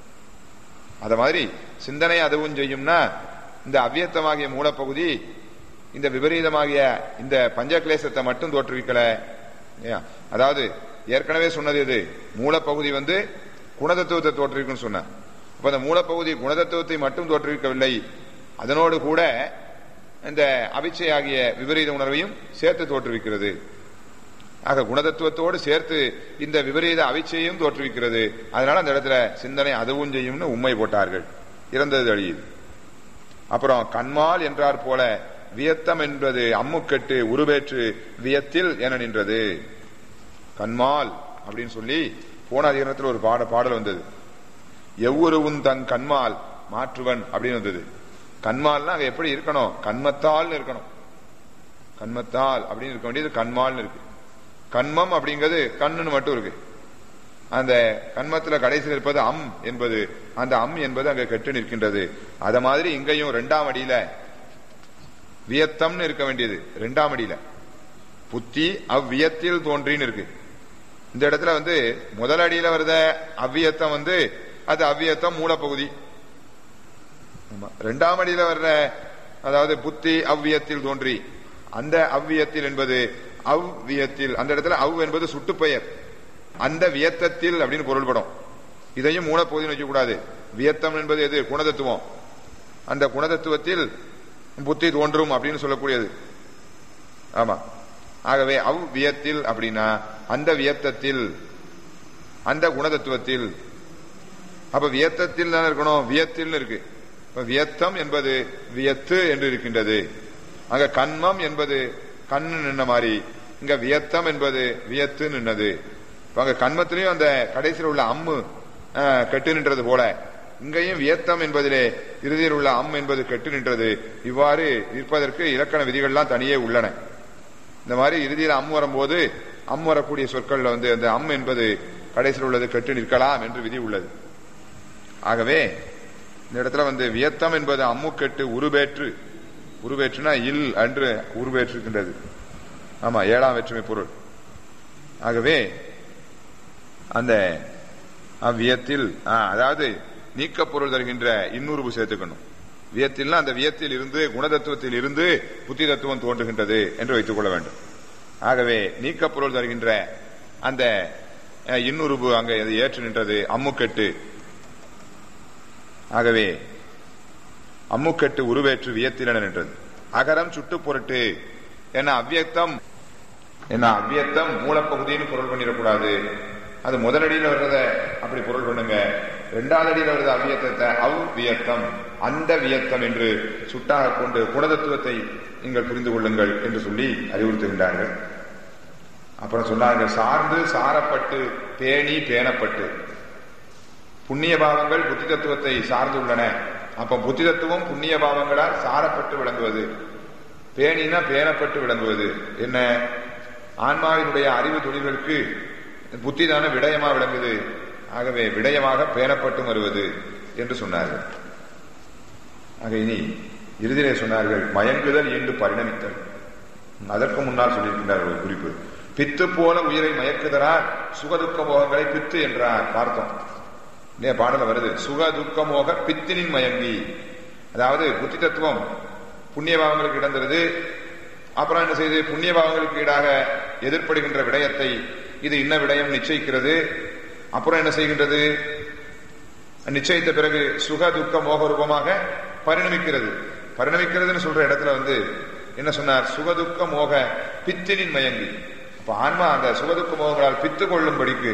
அத மாதிரி சிந்தனை அதுவும் செய்யும்னா இந்த அவ்வியத்தமாகிய மூலப்பகுதி இந்த விபரீதமாகிய இந்த பஞ்சக்லேசத்தை மட்டும் தோற்றுவிக்கல ஏன்? அதாவது ஏற்கனவே சொன்னது எது மூலப்பகுதி வந்து குணதத்துவத்தை தோற்றுவிக்கும் சொன்ன அப்ப அந்த மூலப்பகுதி குணதத்துவத்தை மட்டும் தோற்றுவிக்கவில்லை அதனோடு கூட இந்த அவிச்சை ஆகிய விபரீத உணர்வையும் சேர்த்து தோற்றுவிக்கிறது ஆக குணதத்துவத்தோடு சேர்த்து இந்த விபரீத அவிச்சையும் தோற்றுவிக்கிறது அதனால அந்த இடத்துல சிந்தனை அதுவும் செய்யும்னு உண்மை போட்டார்கள் இறந்தது அழியுது அப்புறம் கண்மால் என்றார் போல வியத்தம் என்பது அம்முக்கட்டு உருவேற்று வியத்தில் என நின்றது கண்மால் அப்படின்னு சொல்லி போன அதிகாரத்தில் ஒரு பாட பாடல் வந்தது எவ்வுருவும் தன் கண்மால் மாற்றுவன் அப்படின்னு வந்தது கண்மால்னா அங்க எப்படி இருக்கணும் கண்மத்தால் இருக்கணும் கண்மத்தால் அப்படின்னு இருக்க வேண்டியது கண்மால்னு இருக்கு கண்மம் அப்படிங்கிறது கண்ணுன்னு மட்டும் இருக்கு அந்த கண்மத்துல கடைசியில் இருப்பது அம் என்பது அந்த அம் என்பது அங்க கெட்டு நிற்கின்றது அத மாதிரி இங்கேயும் ரெண்டாம் அடியில வியத்தம்னு இருக்க வேண்டியது ரெண்டாம் அடியில புத்தி அவ்வியத்தில் தோன்றின்னு இருக்கு இந்த இடத்துல வந்து முதல் அடியில வருத அவ்வியத்தம் வந்து அது அவ்வியத்தம் மூலப்பகுதி ஆமா. ரெண்டாம் அடியில வர்ற அதாவது புத்தி அவ்வியத்தில் தோன்றி அந்த அவ்வியத்தில் என்பது அவ்வியத்தில் அந்த இடத்துல அவ் என்பது சுட்டுப்பெயர் அந்த வியத்தத்தில் அப்படின்னு பொருள்படும் இதையும் மூலப்பகுதின்னு வைக்கக்கூடாது வியத்தம் என்பது எது குணதத்துவம் அந்த குணதத்துவத்தில் புத்தி தோன்றும் அப்படின்னு சொல்லக்கூடியது ஆமா ஆகவே அவ் வியத்தில் அப்படின்னா அந்த வியத்தத்தில் அந்த குணதத்துவத்தில் அப்ப வியத்தத்தில் தானே இருக்கணும் வியத்தில் இருக்கு இப்ப வியத்தம் என்பது வியத்து என்று இருக்கின்றது அங்க கண்மம் என்பது கண்ணு நின்ன மாதிரி இங்க வியத்தம் என்பது வியத்து நின்னது இப்ப அங்க கண்மத்திலையும் அந்த கடைசியில் உள்ள அம்மு அஹ், கெட்டு நின்றது போல இங்கேயும் வியத்தம் என்பதிலே இறுதியில் உள்ள அம் என்பது கெட்டு நின்றது இவ்வாறு இருப்பதற்கு இலக்கண விதிகள்லாம் தனியே உள்ளன இந்த மாதிரி இறுதியில் அம் வரும்போது அம் வரக்கூடிய சொற்கள்ல வந்து அந்த அம் என்பது கடைசியில் உள்ளது கெட்டு நிற்கலாம் என்று விதி உள்ளது ஆகவே இந்த இடத்துல வந்து வியத்தம் என்பது அம்முக்கெட்டு உருவேற்று உருவேற்றுனா இல் அன்று உருவேற்றிருக்கின்றது ஆமா ஏழாம் வேற்றுமை பொருள் ஆகவே அந்த அவ்வியத்தில் ஆ, அதாவது நீக்க பொருள் தருகின்ற இன்னுருவு சேர்த்துக்கணும் வியத்தில்னா அந்த வியத்தில் இருந்து குணதத்துவத்தில் இருந்து புத்தி தத்துவம் தோன்றுகின்றது என்று வைத்துக் கொள்ள வேண்டும் ஆகவே நீக்க பொருள் தருகின்ற அந்த அஹ், இன்னுருவு அங்கே அது ஏற்று நின்றது அம்முக்கெட்டு ஆகவே அம்முக்கட்டு உருவேற்று வியத்திலன நின்றது அகரம் சுட்டு பொருட்டு என்ன அவ்வியக்தம் என்ன அவ்வியக்தம் மூலப்பகுதின்னு பொருள் பண்ணிடக்கூடாது அது முதலடியில் வர்றத அப்படி பொருள் பண்ணுங்க இரண்டாவது அடியில் வர்றது அவ்வியத்தத்தை அவ் வியத்தம் அந்த வியத்தம் என்று சுட்டாக கொண்டு குணதத்துவத்தை நீங்கள் புரிந்து கொள்ளுங்கள் என்று சொல்லி அறிவுறுத்துகின்றார்கள் அப்புறம் சொன்னார்கள் சார்ந்து சாரப்பட்டு பேணி பேணப்பட்டு புண்ணிய பாவங்கள் புத்தி தத்துவத்தை சார்ந்துள்ளன அப்ப புத்தி தத்துவம் புண்ணிய பாவங்களால் சாரப்பட்டு விளங்குவது பேணினா பேணப்பட்டு விளங்குவது என்ன ஆன்மாவினுடைய அறிவு தொழில்களுக்கு புத்தி தானே விடயமா விளங்குது ஆகவே விடயமாக பேணப்பட்டும் வருவது என்று சொன்னார்கள் ஆக இனி இறுதியிலே சொன்னார்கள் மயங்குதல் ஈண்டு பரிணமித்தல் அதற்கு முன்னால் சொல்லியிருக்கின்றார் ஒரு குறிப்பு பித்து போல உயிரை மயக்குதலால் சுகதுக்க மோகங்களை பித்து என்றார் பார்த்தோம் இல்லையா பாடல வருது சுக துக்க மோக பித்தினின் மயங்கி அதாவது புத்தி தத்துவம் புண்ணிய பாவங்களுக்கு இடந்துருது அப்புறம் என்ன செய்து புண்ணிய பாவங்களுக்கு ஈடாக எதிர்ப்படுகின்ற விடயத்தை இது இன்ன விடயம் நிச்சயிக்கிறது அப்புறம் என்ன செய்கின்றது நிச்சயித்த பிறகு சுக துக்க மோக ரூபமாக பரிணமிக்கிறது பரிணமிக்கிறதுன்னு சொல்ற இடத்துல வந்து என்ன சொன்னார் சுகதுக்க மோக பித்தினின் மயங்கி அப்ப ஆன்மா அந்த சுகதுக்க மோகங்களால் பித்து கொள்ளும்படிக்கு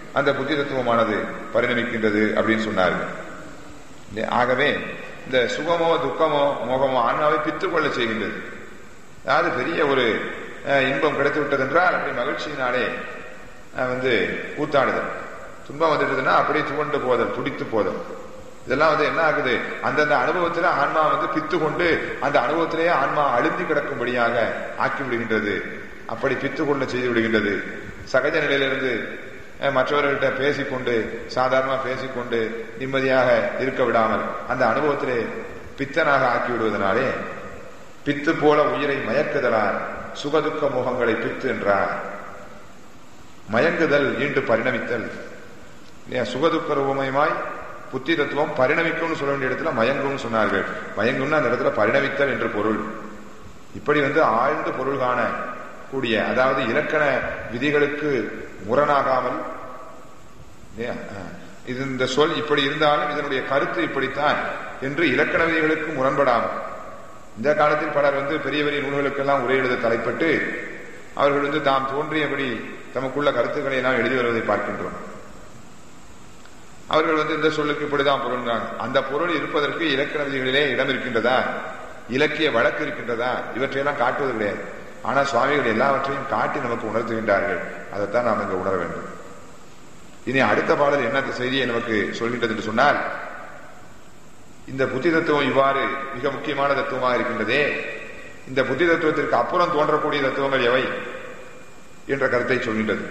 அந்த புத்தி தத்துவமானது பரிணமிக்கின்றது அப்படின்னு சொன்னார்கள் இல்லையா? ஆகவே இந்த சுகமோ துக்கமோ மோகமோ ஆன்மாவை பித்துக்கொள்ள செய்கின்றது அதாவது பெரிய ஒரு அஹ், இன்பம் கிடைத்து விட்டது என்றால் அப்படி மகிழ்ச்சியினாலே அஹ், வந்து கூத்தாடுதல் துன்பம் வந்துட்டதுன்னா அப்படியே துவண்டு போதல் துடித்து போதல் இதெல்லாம் வந்து என்ன ஆகுது அந்தந்த அனுபவத்துல ஆன்மா வந்து பித்து கொண்டு அந்த அனுபவத்திலேயே ஆன்மா அழுந்தி கிடக்கும்படியாக ஆக்கி விடுகின்றது அப்படி பித்து கொண்டு செய்து விடுகின்றது சகஜ நிலையிலிருந்து அஹ், மற்றவர்கள்ட்ட பேசிக்கொண்டு சாதாரணமா பேசிக்கொண்டு நிம்மதியாக இருக்க விடாமல் அந்த அனுபவத்திலே பித்தனாக ஆக்கி விடுவதனாலே பித்து போல உயிரை மயக்குதலார் சுகதுக்க முகங்களை பித்து என்றார் மயங்குதல் ஈண்டு பரிணமித்தல் இல்லையா சுகதுக்க ரூபமயமாய் புத்தி தத்துவம் பரிணமிக்கும்னு சொல்ல வேண்டிய இடத்துல மயங்கும்னு சொன்னார்கள் மயங்கும்னு அந்த இடத்துல பரிணமித்தல் என்று பொருள் இப்படி வந்து ஆழ்ந்த பொருள் காண கூடிய அதாவது இலக்கண விதிகளுக்கு முரணாகாமல் இல்லையா? ஆ. இது இந்த சொல் இப்படி இருந்தாலும் இதனுடைய கருத்து இப்படித்தான் என்று இலக்கண விதிகளுக்கு முரண்படாமல் இந்த காலத்தில் பலர் வந்து பெரிய பெரிய நூல்களுக்கெல்லாம் உரை எழுத தலைப்பட்டு அவர்கள் வந்து தாம் தோன்றியபடி தமக்குள்ள கருத்துக்களை எல்லாம் எழுதி வருவதை பார்க்கின்றோம் அவர்கள் வந்து இந்த சொல்லுக்கு இப்படிதான் பொருள்கிறாங்க அந்த பொருள் இருப்பதற்கு இலக்கண விதிகளிலே இடம் இருக்கின்றதா இலக்கிய வழக்கு இருக்கின்றதா இவற்றையெல்லாம் காட்டுவது கிடையாது ஆனா சுவாமிகள் எல்லாவற்றையும் காட்டி நமக்கு உணர்த்துகின்றார்கள் அதைத்தான் நாம் இங்க உணர வேண்டும் இனி அடுத்த பாடல் என்ன செய்தியை நமக்கு சொல்கின்றது என்று சொன்னால் இந்த புத்தி தத்துவம் இவ்வாறு மிக முக்கியமான தத்துவமாக இருக்கின்றதே இந்த புத்தி தத்துவத்திற்கு அப்புறம் தோன்றக்கூடிய தத்துவங்கள் எவை என்ற கருத்தை சொல்கின்றது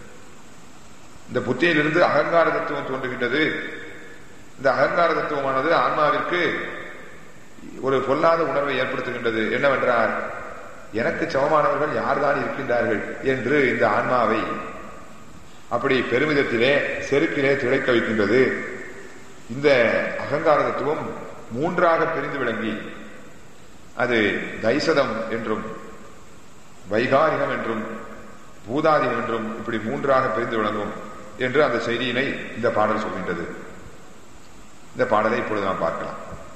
இந்த புத்தியிலிருந்து அகங்கார தத்துவம் தோன்றுகின்றது இந்த அகங்கார தத்துவமானது ஆன்மாவிற்கு ஒரு பொல்லாத உணர்வை ஏற்படுத்துகின்றது என்னவென்றால் எனக்கு சமமானவர்கள் யார்தான் இருக்கின்றார்கள் என்று இந்த ஆன்மாவை அப்படி பெருமிதத்திலே செருக்கிலே திளைக்க வைக்கின்றது இந்த அகங்கார தத்துவம் மூன்றாக பிரிந்து விளங்கி அது தைசதம் என்றும் வைகாரிகம் என்றும் பூதாதிகம் என்றும் இப்படி மூன்றாக பிரிந்து விளங்கும் என்று அந்த செய்தியினை இந்த பாடல் சொல்கின்றது இந்த பாடலை இப்பொழுது நாம் பார்க்கலாம்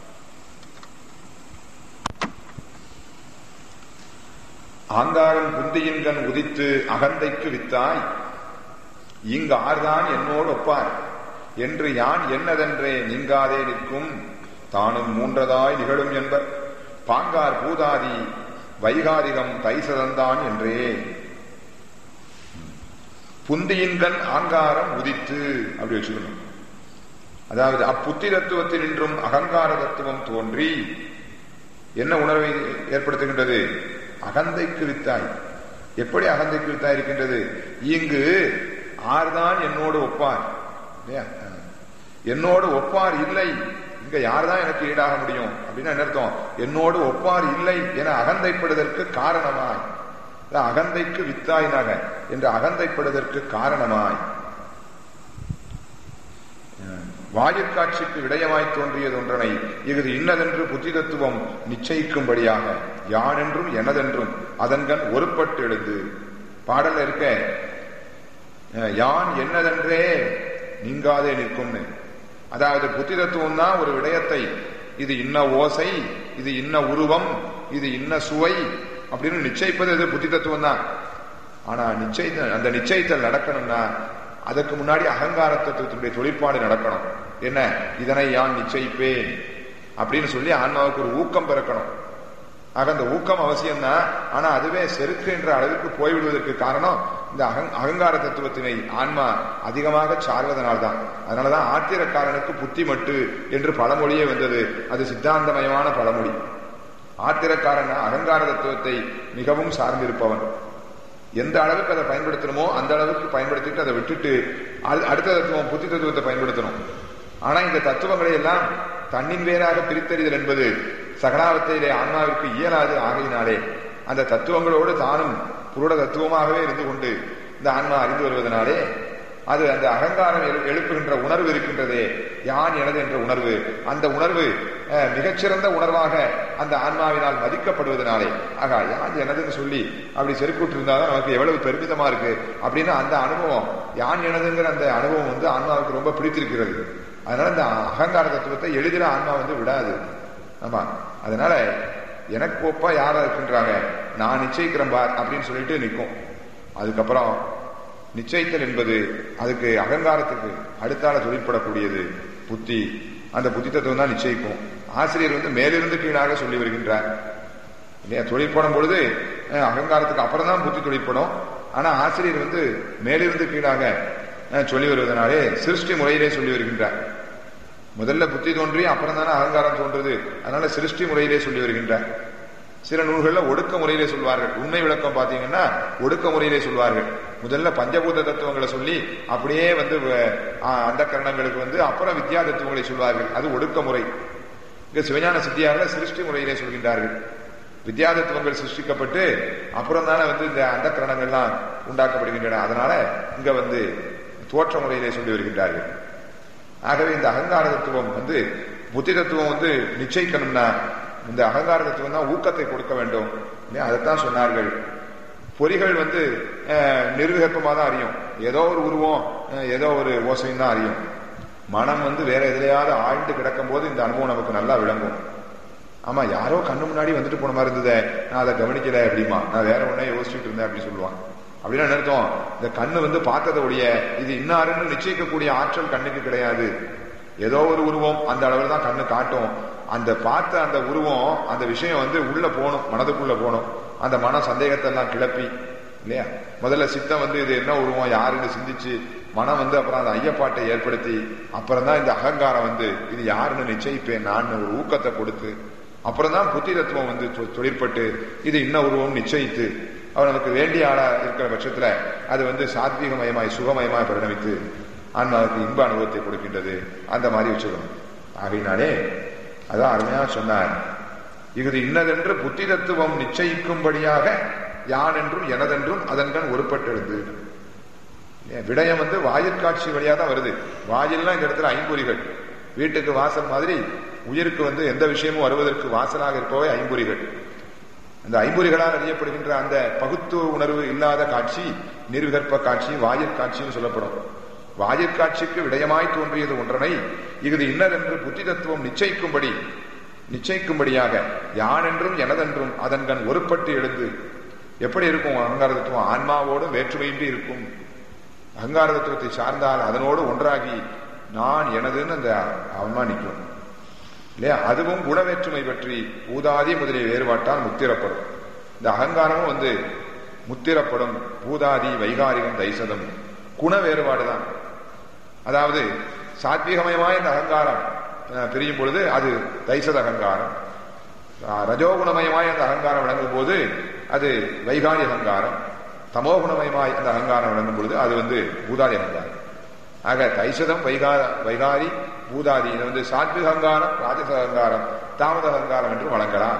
ஆங்காரம் புந்தியின்கண் உதித்து அகந்தைக்கு வித்தாய் இங்கு ஆர்தான் என்னோடு ஒப்பார் என்று யான் என்னதென்றே நீங்காதே நிற்கும் தானும் மூன்றதாய் நிகழும் என்பர் பாங்கார் பூதாதி வைகாரிகம் தைசதந்தான் என்றே புந்தியின்கண் ஆங்காரம் உதித்து அப்படி வச்சுக்கணும் அதாவது அப்புத்தி தத்துவத்தில் நின்றும் அகங்கார தத்துவம் தோன்றி என்ன உணர்வை ஏற்படுத்துகின்றது அகந்தைக்கு வித்தாய் எப்படி அகந்தைக்கு வித்தாய் இருக்கின்றது இங்கு ஆர்தான் என்னோடு ஒப்பார் இல்லையா? என்னோடு ஒப்பார் இல்லை இங்க யார்தான் எனக்கு ஈடாக முடியும் அப்படின்னு என்ன அர்த்தம் என்னோடு ஒப்பார் இல்லை என அகந்தைப்படுவதற்கு காரணமாய் அதான் அகந்தைக்கு வித்தாயினாக என்று அகந்தைப்படுவதற்கு காரணமாய் வாயிற்காட்சிக்கு விடயமாய் தோன்றியது ஒன்றனை இது இன்னதென்று புத்தி தத்துவம் நிச்சயிக்கும்படியாக யானென்றும் எனதென்றும் அதன்கண் ஒருப்பட்டு எழுந்து பாடல்ல இருக்க அஹ், யான் என்னதென்றே நீங்காதே நிற்கும்னு அதாவது புத்தி தத்துவம் தான் ஒரு விடயத்தை இது இன்ன ஓசை இது இன்ன உருவம் இது இன்ன சுவை அப்படின்னு நிச்சயிப்பது இது புத்தி தத்துவம் தான் ஆனா நிச்சய அந்த நிச்சயத்தல் நடக்கணும்னா அதற்கு முன்னாடி அகங்கார தத்துவத்தினுடைய தொழிற்பாடு நடக்கணும் என்ன இதனை யான் நிச்சயிப்பேன் அப்படின்னு சொல்லி ஆன்மாவுக்கு ஒரு ஊக்கம் பிறக்கணும் ஆக அந்த ஊக்கம் அவசியம்தான் ஆனா அதுவே செருக்கு என்ற அளவுக்கு போய்விடுவதற்கு காரணம் இந்த அகங் அகங்கார தத்துவத்தினை ஆன்மா அதிகமாக சார்வதனால்தான் அதனாலதான் ஆத்திரக்காரனுக்கு புத்தி மட்டு என்று பழமொழியே வந்தது அது சித்தாந்தமயமான பழமொழி ஆத்திரக்காரன் அகங்கார தத்துவத்தை மிகவும் சார்ந்திருப்பவன் எந்த அளவுக்கு அதை பயன்படுத்தணுமோ அந்த அளவுக்கு பயன்படுத்திட்டு அதை விட்டுட்டு அடு- அடுத்த தத்துவம் புத்தி தத்துவத்தை பயன்படுத்தணும் ஆனா இந்த தத்துவங்களை எல்லாம் தன்னின் வேறாக பிரித்தறிதல் என்பது சகலாவத்தையிலே ஆன்மாவிற்கு இயலாது ஆகையினாலே அந்த தத்துவங்களோடு தானும் புருட தத்துவமாகவே இருந்து கொண்டு இந்த ஆன்மா அறிந்து வருவதனாலே அது அந்த அகங்காரம் எழு- எழுப்புகின்ற உணர்வு இருக்கின்றதே யான் எனது என்ற உணர்வு அந்த உணர்வு அஹ், மிகச்சிறந்த உணர்வாக அந்த ஆன்மாவினால் மதிக்கப்படுவதனாலே ஆகா யான் எனதுன்னு சொல்லி அப்படி செருக்கூட்டு இருந்தாதான் நமக்கு எவ்வளவு பெருமிதமா இருக்கு அப்படின்னு அந்த அனுபவம் யான் எனதுங்கிற அந்த அனுபவம் வந்து ஆன்மாவுக்கு ரொம்ப பிடித்திருக்கிறது அதனால இந்த அகங்கார தத்துவத்தை எளிதில் ஆன்மா வந்து விடாது ஆமா அதனால எனக்கு ஒப்பா யாரா இருக்கின்றாங்க நான் நிச்சயிக்கிறேன் பார் அப்படின்னு சொல்லிட்டு நிற்கும் அதுக்கப்புறம் நிச்சயித்தல் என்பது அதுக்கு அகங்காரத்துக்கு அடுத்தால தொழிற்படக்கூடியது புத்தி அந்த புத்தி தத்துவம் தான் நிச்சயிக்கும் ஆசிரியர் வந்து மேலிருந்து கீழாக சொல்லி வருகின்றார் இல்லையா தொழிற்படும் பொழுது அஹ், அகங்காரத்துக்கு அப்புறம் தான் புத்தி தொழிற்படும் ஆனா ஆசிரியர் வந்து மேலிருந்து கீழாக அஹ், சொல்லி வருவதனாலே சிருஷ்டி முறையிலே சொல்லி வருகின்றார் முதல்ல புத்தி தோன்றி அப்புறம் தானே அகங்காரம் தோன்றுது அதனால சிருஷ்டி முறையிலே சொல்லி வருகின்றார் சில நூல்கள்ல ஒடுக்க முறையிலே சொல்வார்கள் உண்மை விளக்கம் பாத்தீங்கன்னா ஒடுக்க முறையிலே சொல்வார்கள் முதல்ல பஞ்சபூத தத்துவங்களை சொல்லி அப்படியே வந்து அந்த கரணங்களுக்கு வந்து அப்புறம் வித்யா தத்துவங்களை சொல்வார்கள் அது ஒடுக்க முறை இங்க சிவஞான சித்தியாரில் சிருஷ்டி முறையிலே சொல்கின்றார்கள் வித்யா தத்துவங்கள் சிருஷ்டிக்கப்பட்டு அப்புறம் தானே வந்து இந்த அந்த கரணங்கள்லாம் உண்டாக்கப்படுகின்றன அதனால இங்க வந்து தோற்ற முறையிலே சொல்லி வருகின்றார்கள் ஆகவே இந்த அகங்கார தத்துவம் வந்து புத்தி தத்துவம் வந்து நிச்சயிக்கணும்னா இந்த அகங்கார தத்துவம் தான் ஊக்கத்தை கொடுக்க வேண்டும் இல்லையா? அதைத்தான் சொன்னார்கள் பொறிகள் வந்து நிர்விகற்பமாக தான் அறியும் ஏதோ ஒரு உருவம் அஹ், ஏதோ ஒரு ஓசையும் தான் அறியும் மனம் வந்து வேற எதுலையாவது ஆழ்ந்து கிடக்கும் போது இந்த அனுபவம் நமக்கு நல்லா விளங்கும் ஆமா யாரோ கண்ணு முன்னாடி வந்துட்டு போன மாதிரி இருந்ததே நான் அதை கவனிக்கல அப்படிமா நான் வேற ஒன்னே யோசிச்சுட்டு இருந்தேன் அப்படின்னு சொல்லுவான் அப்படின்னா என்ன அர்த்தம் இந்த கண்ணு வந்து பார்த்ததோடைய இது இன்னாருன்னு நிச்சயிக்கக்கூடிய ஆற்றல் கண்ணுக்கு கிடையாது ஏதோ ஒரு உருவம் அந்த அளவில் தான் கண்ணு காட்டும் அந்த பார்த்த அந்த உருவம் அந்த விஷயம் வந்து உள்ள போகணும் மனதுக்குள்ள போகணும் அந்த மன சந்தேகத்தை எல்லாம் கிளப்பி இல்லையா முதல்ல சித்தம் வந்து இது என்ன உருவம் யாருன்னு சிந்திச்சு மனம் வந்து அப்புறம் அந்த ஐயப்பாட்டை ஏற்படுத்தி அப்புறம் தான் இந்த அகங்காரம் வந்து இது யாருன்னு நிச்சயிப்பேன் நான் ஒரு ஊக்கத்தை கொடுத்து அப்புறம் தான் புத்தி தத்துவம் வந்து தொ- தொழிற்பட்டு இது இன்ன உருவம் நிச்சயித்து அவர் நமக்கு வேண்டிய ஆளா இருக்கிற பட்சத்துல அது வந்து சாத்வீகமயமாய் சுகமயமாய் பரிணமித்து ஆன்மாவுக்கு இன்ப அனுபவத்தை கொடுக்கின்றது அந்த மாதிரி வச்சுக்கணும் ஆகையினாலே அதான் அருமையா சொன்னார் இது இன்னதென்று புத்தி தத்துவம் நிச்சயிக்கும்படியாக யான் என்றும் எனதென்றும் அதன்கண் ஒருப்பட்டெழுது ஏன் விடயம் வந்து வாயிற்காட்சி வழியா தான் வருது வாயில்லாம் இந்த இடத்துல ஐம்பொறிகள் வீட்டுக்கு வாசல் மாதிரி உயிருக்கு வந்து எந்த விஷயமும் வருவதற்கு வாசலாக இருப்பவை ஐம்பொறிகள் அந்த ஐம்பொறிகளால் அறியப்படுகின்ற அந்த பகுத்து உணர்வு இல்லாத காட்சி நிர்விகற்ப காட்சி வாயிற் காட்சின்னு சொல்லப்படும் வாயிற் காட்சிக்கு விடயமாய் தோன்றியது ஒன்றனை இது இன்னதென்று புத்தி தத்துவம் நிச்சயிக்கும்படி நிச்சயிக்கும்படியாக யான் என்றும் எனதென்றும் அதன்கண் ஒருப்பட்டு எழுந்து எப்படி இருக்கும் அகங்கார தத்துவம் ஆன்மாவோடும் வேற்றுமையின்றி இருக்கும் அகங்கார தத்துவத்தை சார்ந்தால் அதனோடு ஒன்றாகி நான் எனதுன்னு அந்த ஆன்மா நிற்கும் இல்லையா அதுவும் குணவேற்றுமை பற்றி பூதாதி முதலிய வேறுபாட்டால் முத்திரப்படும் இந்த அகங்காரமும் வந்து முத்திரப்படும் பூதாதி வைகாரிகம் தைசதம் குண வேறுபாடு தான் அதாவது சாத்வீகமயமாய் இந்த அகங்காரம் அஹ், பிரியும் பொழுது அது தைசத அகங்காரம் அஹ், ரஜோகுணமயமாய் அந்த அகங்காரம் விளங்கும் போது அது வைகாரி அகங்காரம் தமோகுணமயமாய் அந்த அகங்காரம் விளங்கும் பொழுது அது வந்து பூதாதி அகங்காரம் ஆக தைசதம் வைகா வைகாரி பூதாதி இது வந்து சாத்விக அகங்காரம் ராஜச அகங்காரம் தாமத அகங்காரம் என்று வழங்கலாம்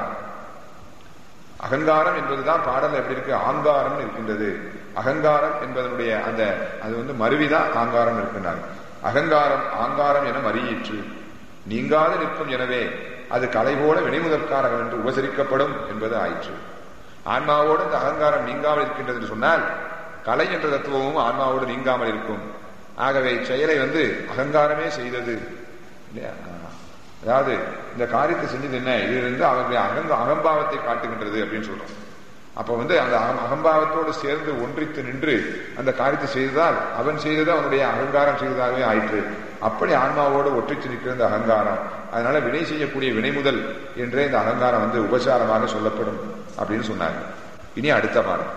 அகங்காரம் என்பதுதான் பாடல் எப்படி இருக்கு ஆங்காரம் இருக்கின்றது அகங்காரம் என்பதனுடைய அந்த அது வந்து மருவிதான் ஆங்காரம் இருக்கின்றார் அகங்காரம் ஆங்காரம் என மறியிற்று நீங்காது நிற்கும் எனவே அது கலை போல வினைமுதற்காரகம் என்று உபசரிக்கப்படும் என்பது ஆயிற்று ஆன்மாவோடு இந்த அகங்காரம் நீங்காமல் இருக்கின்றது என்று சொன்னால் கலை என்ற தத்துவமும் ஆன்மாவோடு நீங்காமல் இருக்கும் ஆகவே செயலை வந்து அகங்காரமே செய்தது இல்லையா அதாவது இந்த காரியத்தை செஞ்சது என்ன இது வந்து அவருடைய அகங்க அகம்பாவத்தை காட்டுகின்றது அப்படின்னு சொல்றோம் அப்ப வந்து அந்த அகம்- அகம்பாவத்தோடு சேர்ந்து ஒன்றித்து நின்று அந்த காரியத்தை செய்ததால் அவன் செய்தது அவனுடைய அகங்காரம் செய்ததாகவே ஆயிற்று அப்படி ஆன்மாவோடு ஒற்றித்து நிற்கிற இந்த அகங்காரம் அதனால வினை செய்யக்கூடிய வினை முதல் என்றே இந்த அகங்காரம் வந்து உபசாரமாக சொல்லப்படும் அப்படின்னு சொன்னாங்க இனி அடுத்த பாடம்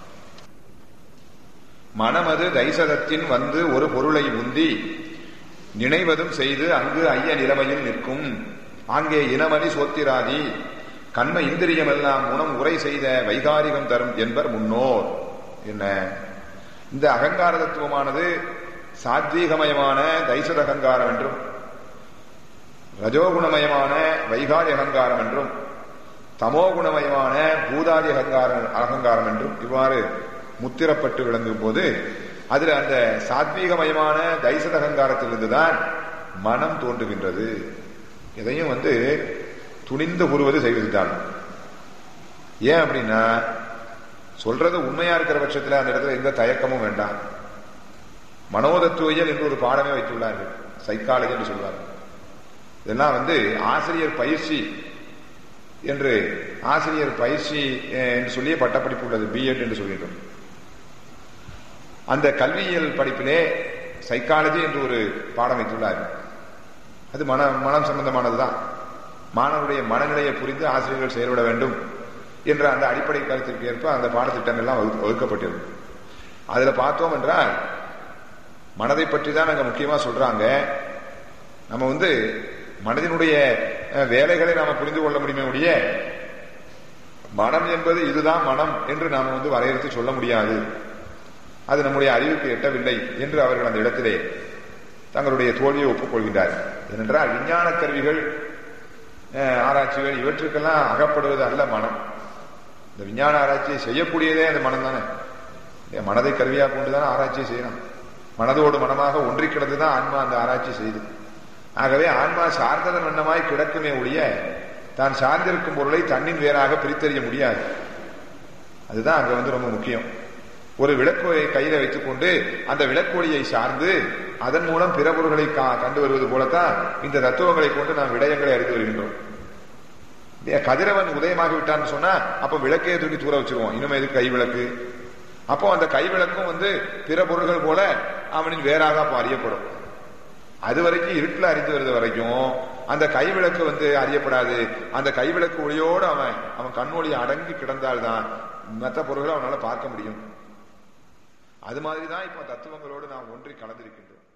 மனமது தைசதத்தின் வந்து ஒரு பொருளை உந்தி நினைவதும் செய்து அங்கு ஐய நிலைமையில் நிற்கும் அங்கே இனமணி சோத்திராதி கண்ம இந்திரியமெல்லாம் உணம் உரை செய்த வைகாரிகம் தரும் என்பர் முன்னோர் என்ன இந்த அகங்கார தத்துவமானது சாத்வீகமயமான தைசத அகங்காரம் என்றும் ரஜோகுணமயமான வைகாரி அகங்காரம் என்றும் தமோகுணமயமான பூதாதி அகங்காரம் அகங்காரம் என்றும் இவ்வாறு முத்திரப்பட்டு விளங்கும் போது அதுல அந்த சாத்வீகமயமான தைசத அகங்காரத்திலிருந்துதான் மனம் தோன்றுகின்றது இதையும் வந்து துணிந்து கூறுவது செய்வதுதான் ஏன் அப்படின்னா சொல்றது உண்மையா இருக்கிற பட்சத்துல அந்த இடத்துல எந்த தயக்கமும் வேண்டாம் மனோதத்துவியல் என்று ஒரு பாடமே வைத்துள்ளார்கள் சைக்காலஜி என்று சொல்வார்கள் இதெல்லாம் வந்து ஆசிரியர் பயிற்சி என்று ஆசிரியர் பயிற்சி அஹ், என்று சொல்லிய பட்டப்படிப்பு உள்ளது பிஎட் என்று சொல்கின்றோம் அந்த கல்வியியல் படிப்பிலே சைக்காலஜி என்று ஒரு பாடம் வைத்துள்ளார் அது மன மனம் சம்பந்தமானதுதான் மாணவருடைய மனநிலையை புரிந்து ஆசிரியர்கள் செயல்பட வேண்டும் என்ற அந்த அடிப்படை கருத்திற்கு ஏற்ப அந்த பாடத்திட்டங்கள்லாம் வகு- வகுக்கப்பட்டிருக்கு அதுல பார்த்தோம் என்றால் மனதை பற்றி தான் அங்க முக்கியமா சொல்றாங்க நம்ம வந்து மனதினுடைய அஹ், வேலைகளை நாம புரிந்து கொள்ள முடியுமே ஒழிய மனம் என்பது இதுதான் மனம் என்று நாம வந்து வரையறுத்து சொல்ல முடியாது அது நம்முடைய அறிவுக்கு எட்டவில்லை என்று அவர்கள் அந்த இடத்திலே தங்களுடைய தோல்வியை ஒப்புக்கொள்கின்றார் ஏனென்றால் விஞ்ஞான கருவிகள் அஹ், ஆராய்ச்சிகள் இவற்றுக்கெல்லாம் அகப்படுவது அல்ல மனம் இந்த விஞ்ஞான ஆராய்ச்சியை செய்யக்கூடியதே அந்த மனம் தானே இல்லையா? மனதை கருவியாக கொண்டுதானே ஆராய்ச்சி செய்யணும் மனதோடு மனமாக ஒன்றி கிடந்துதான் ஆன்மா அந்த ஆராய்ச்சி செய்யுது ஆகவே ஆன்மா சார்ந்ததன் வண்ணமாய் கிடக்குமே ஒழிய தான் சார்ந்திருக்கும் பொருளை தன்னின் வேறாக பிரித்தறிய முடியாது அதுதான் அங்க வந்து ரொம்ப முக்கியம் ஒரு விளக்கோயை கையில வைத்துக்கொண்டு அந்த விளக்கொலியை சார்ந்து அதன் மூலம் பிற பொருள்களை கா- கண்டு வருவது போலத்தான் இந்த தத்துவங்களை கொண்டு நாம் விடயங்களை அறிந்து வருகின்றோம் இல்லையா? கதிரவன் உதயமாகி விட்டான்னு சொன்னா அப்ப விளக்கையை தூக்கி தூர வச்சிருவோம் இனிமே எதுக்கு கை விளக்கு அப்போ அந்த கை விளக்கும் வந்து பிற பொருள்கள் போல அவனின் வேறாக அப்போ அறியப்படும் அது வரைக்கும் இருட்டில் அறிந்து வருது வரைக்கும் அந்த கைவிளக்கு வந்து அறியப்படாது அந்த கைவிளக்கு ஒளியோடு அவன் அவன் கண்ணொளி அடங்கி கிடந்தால்தான் மற்ற பொருள்களை அவனால பார்க்க முடியும் அது மாதிரி தான் இப்போ தத்துவங்களோடு நாம் ஒன்றி கலந்திருக்கின்றோம்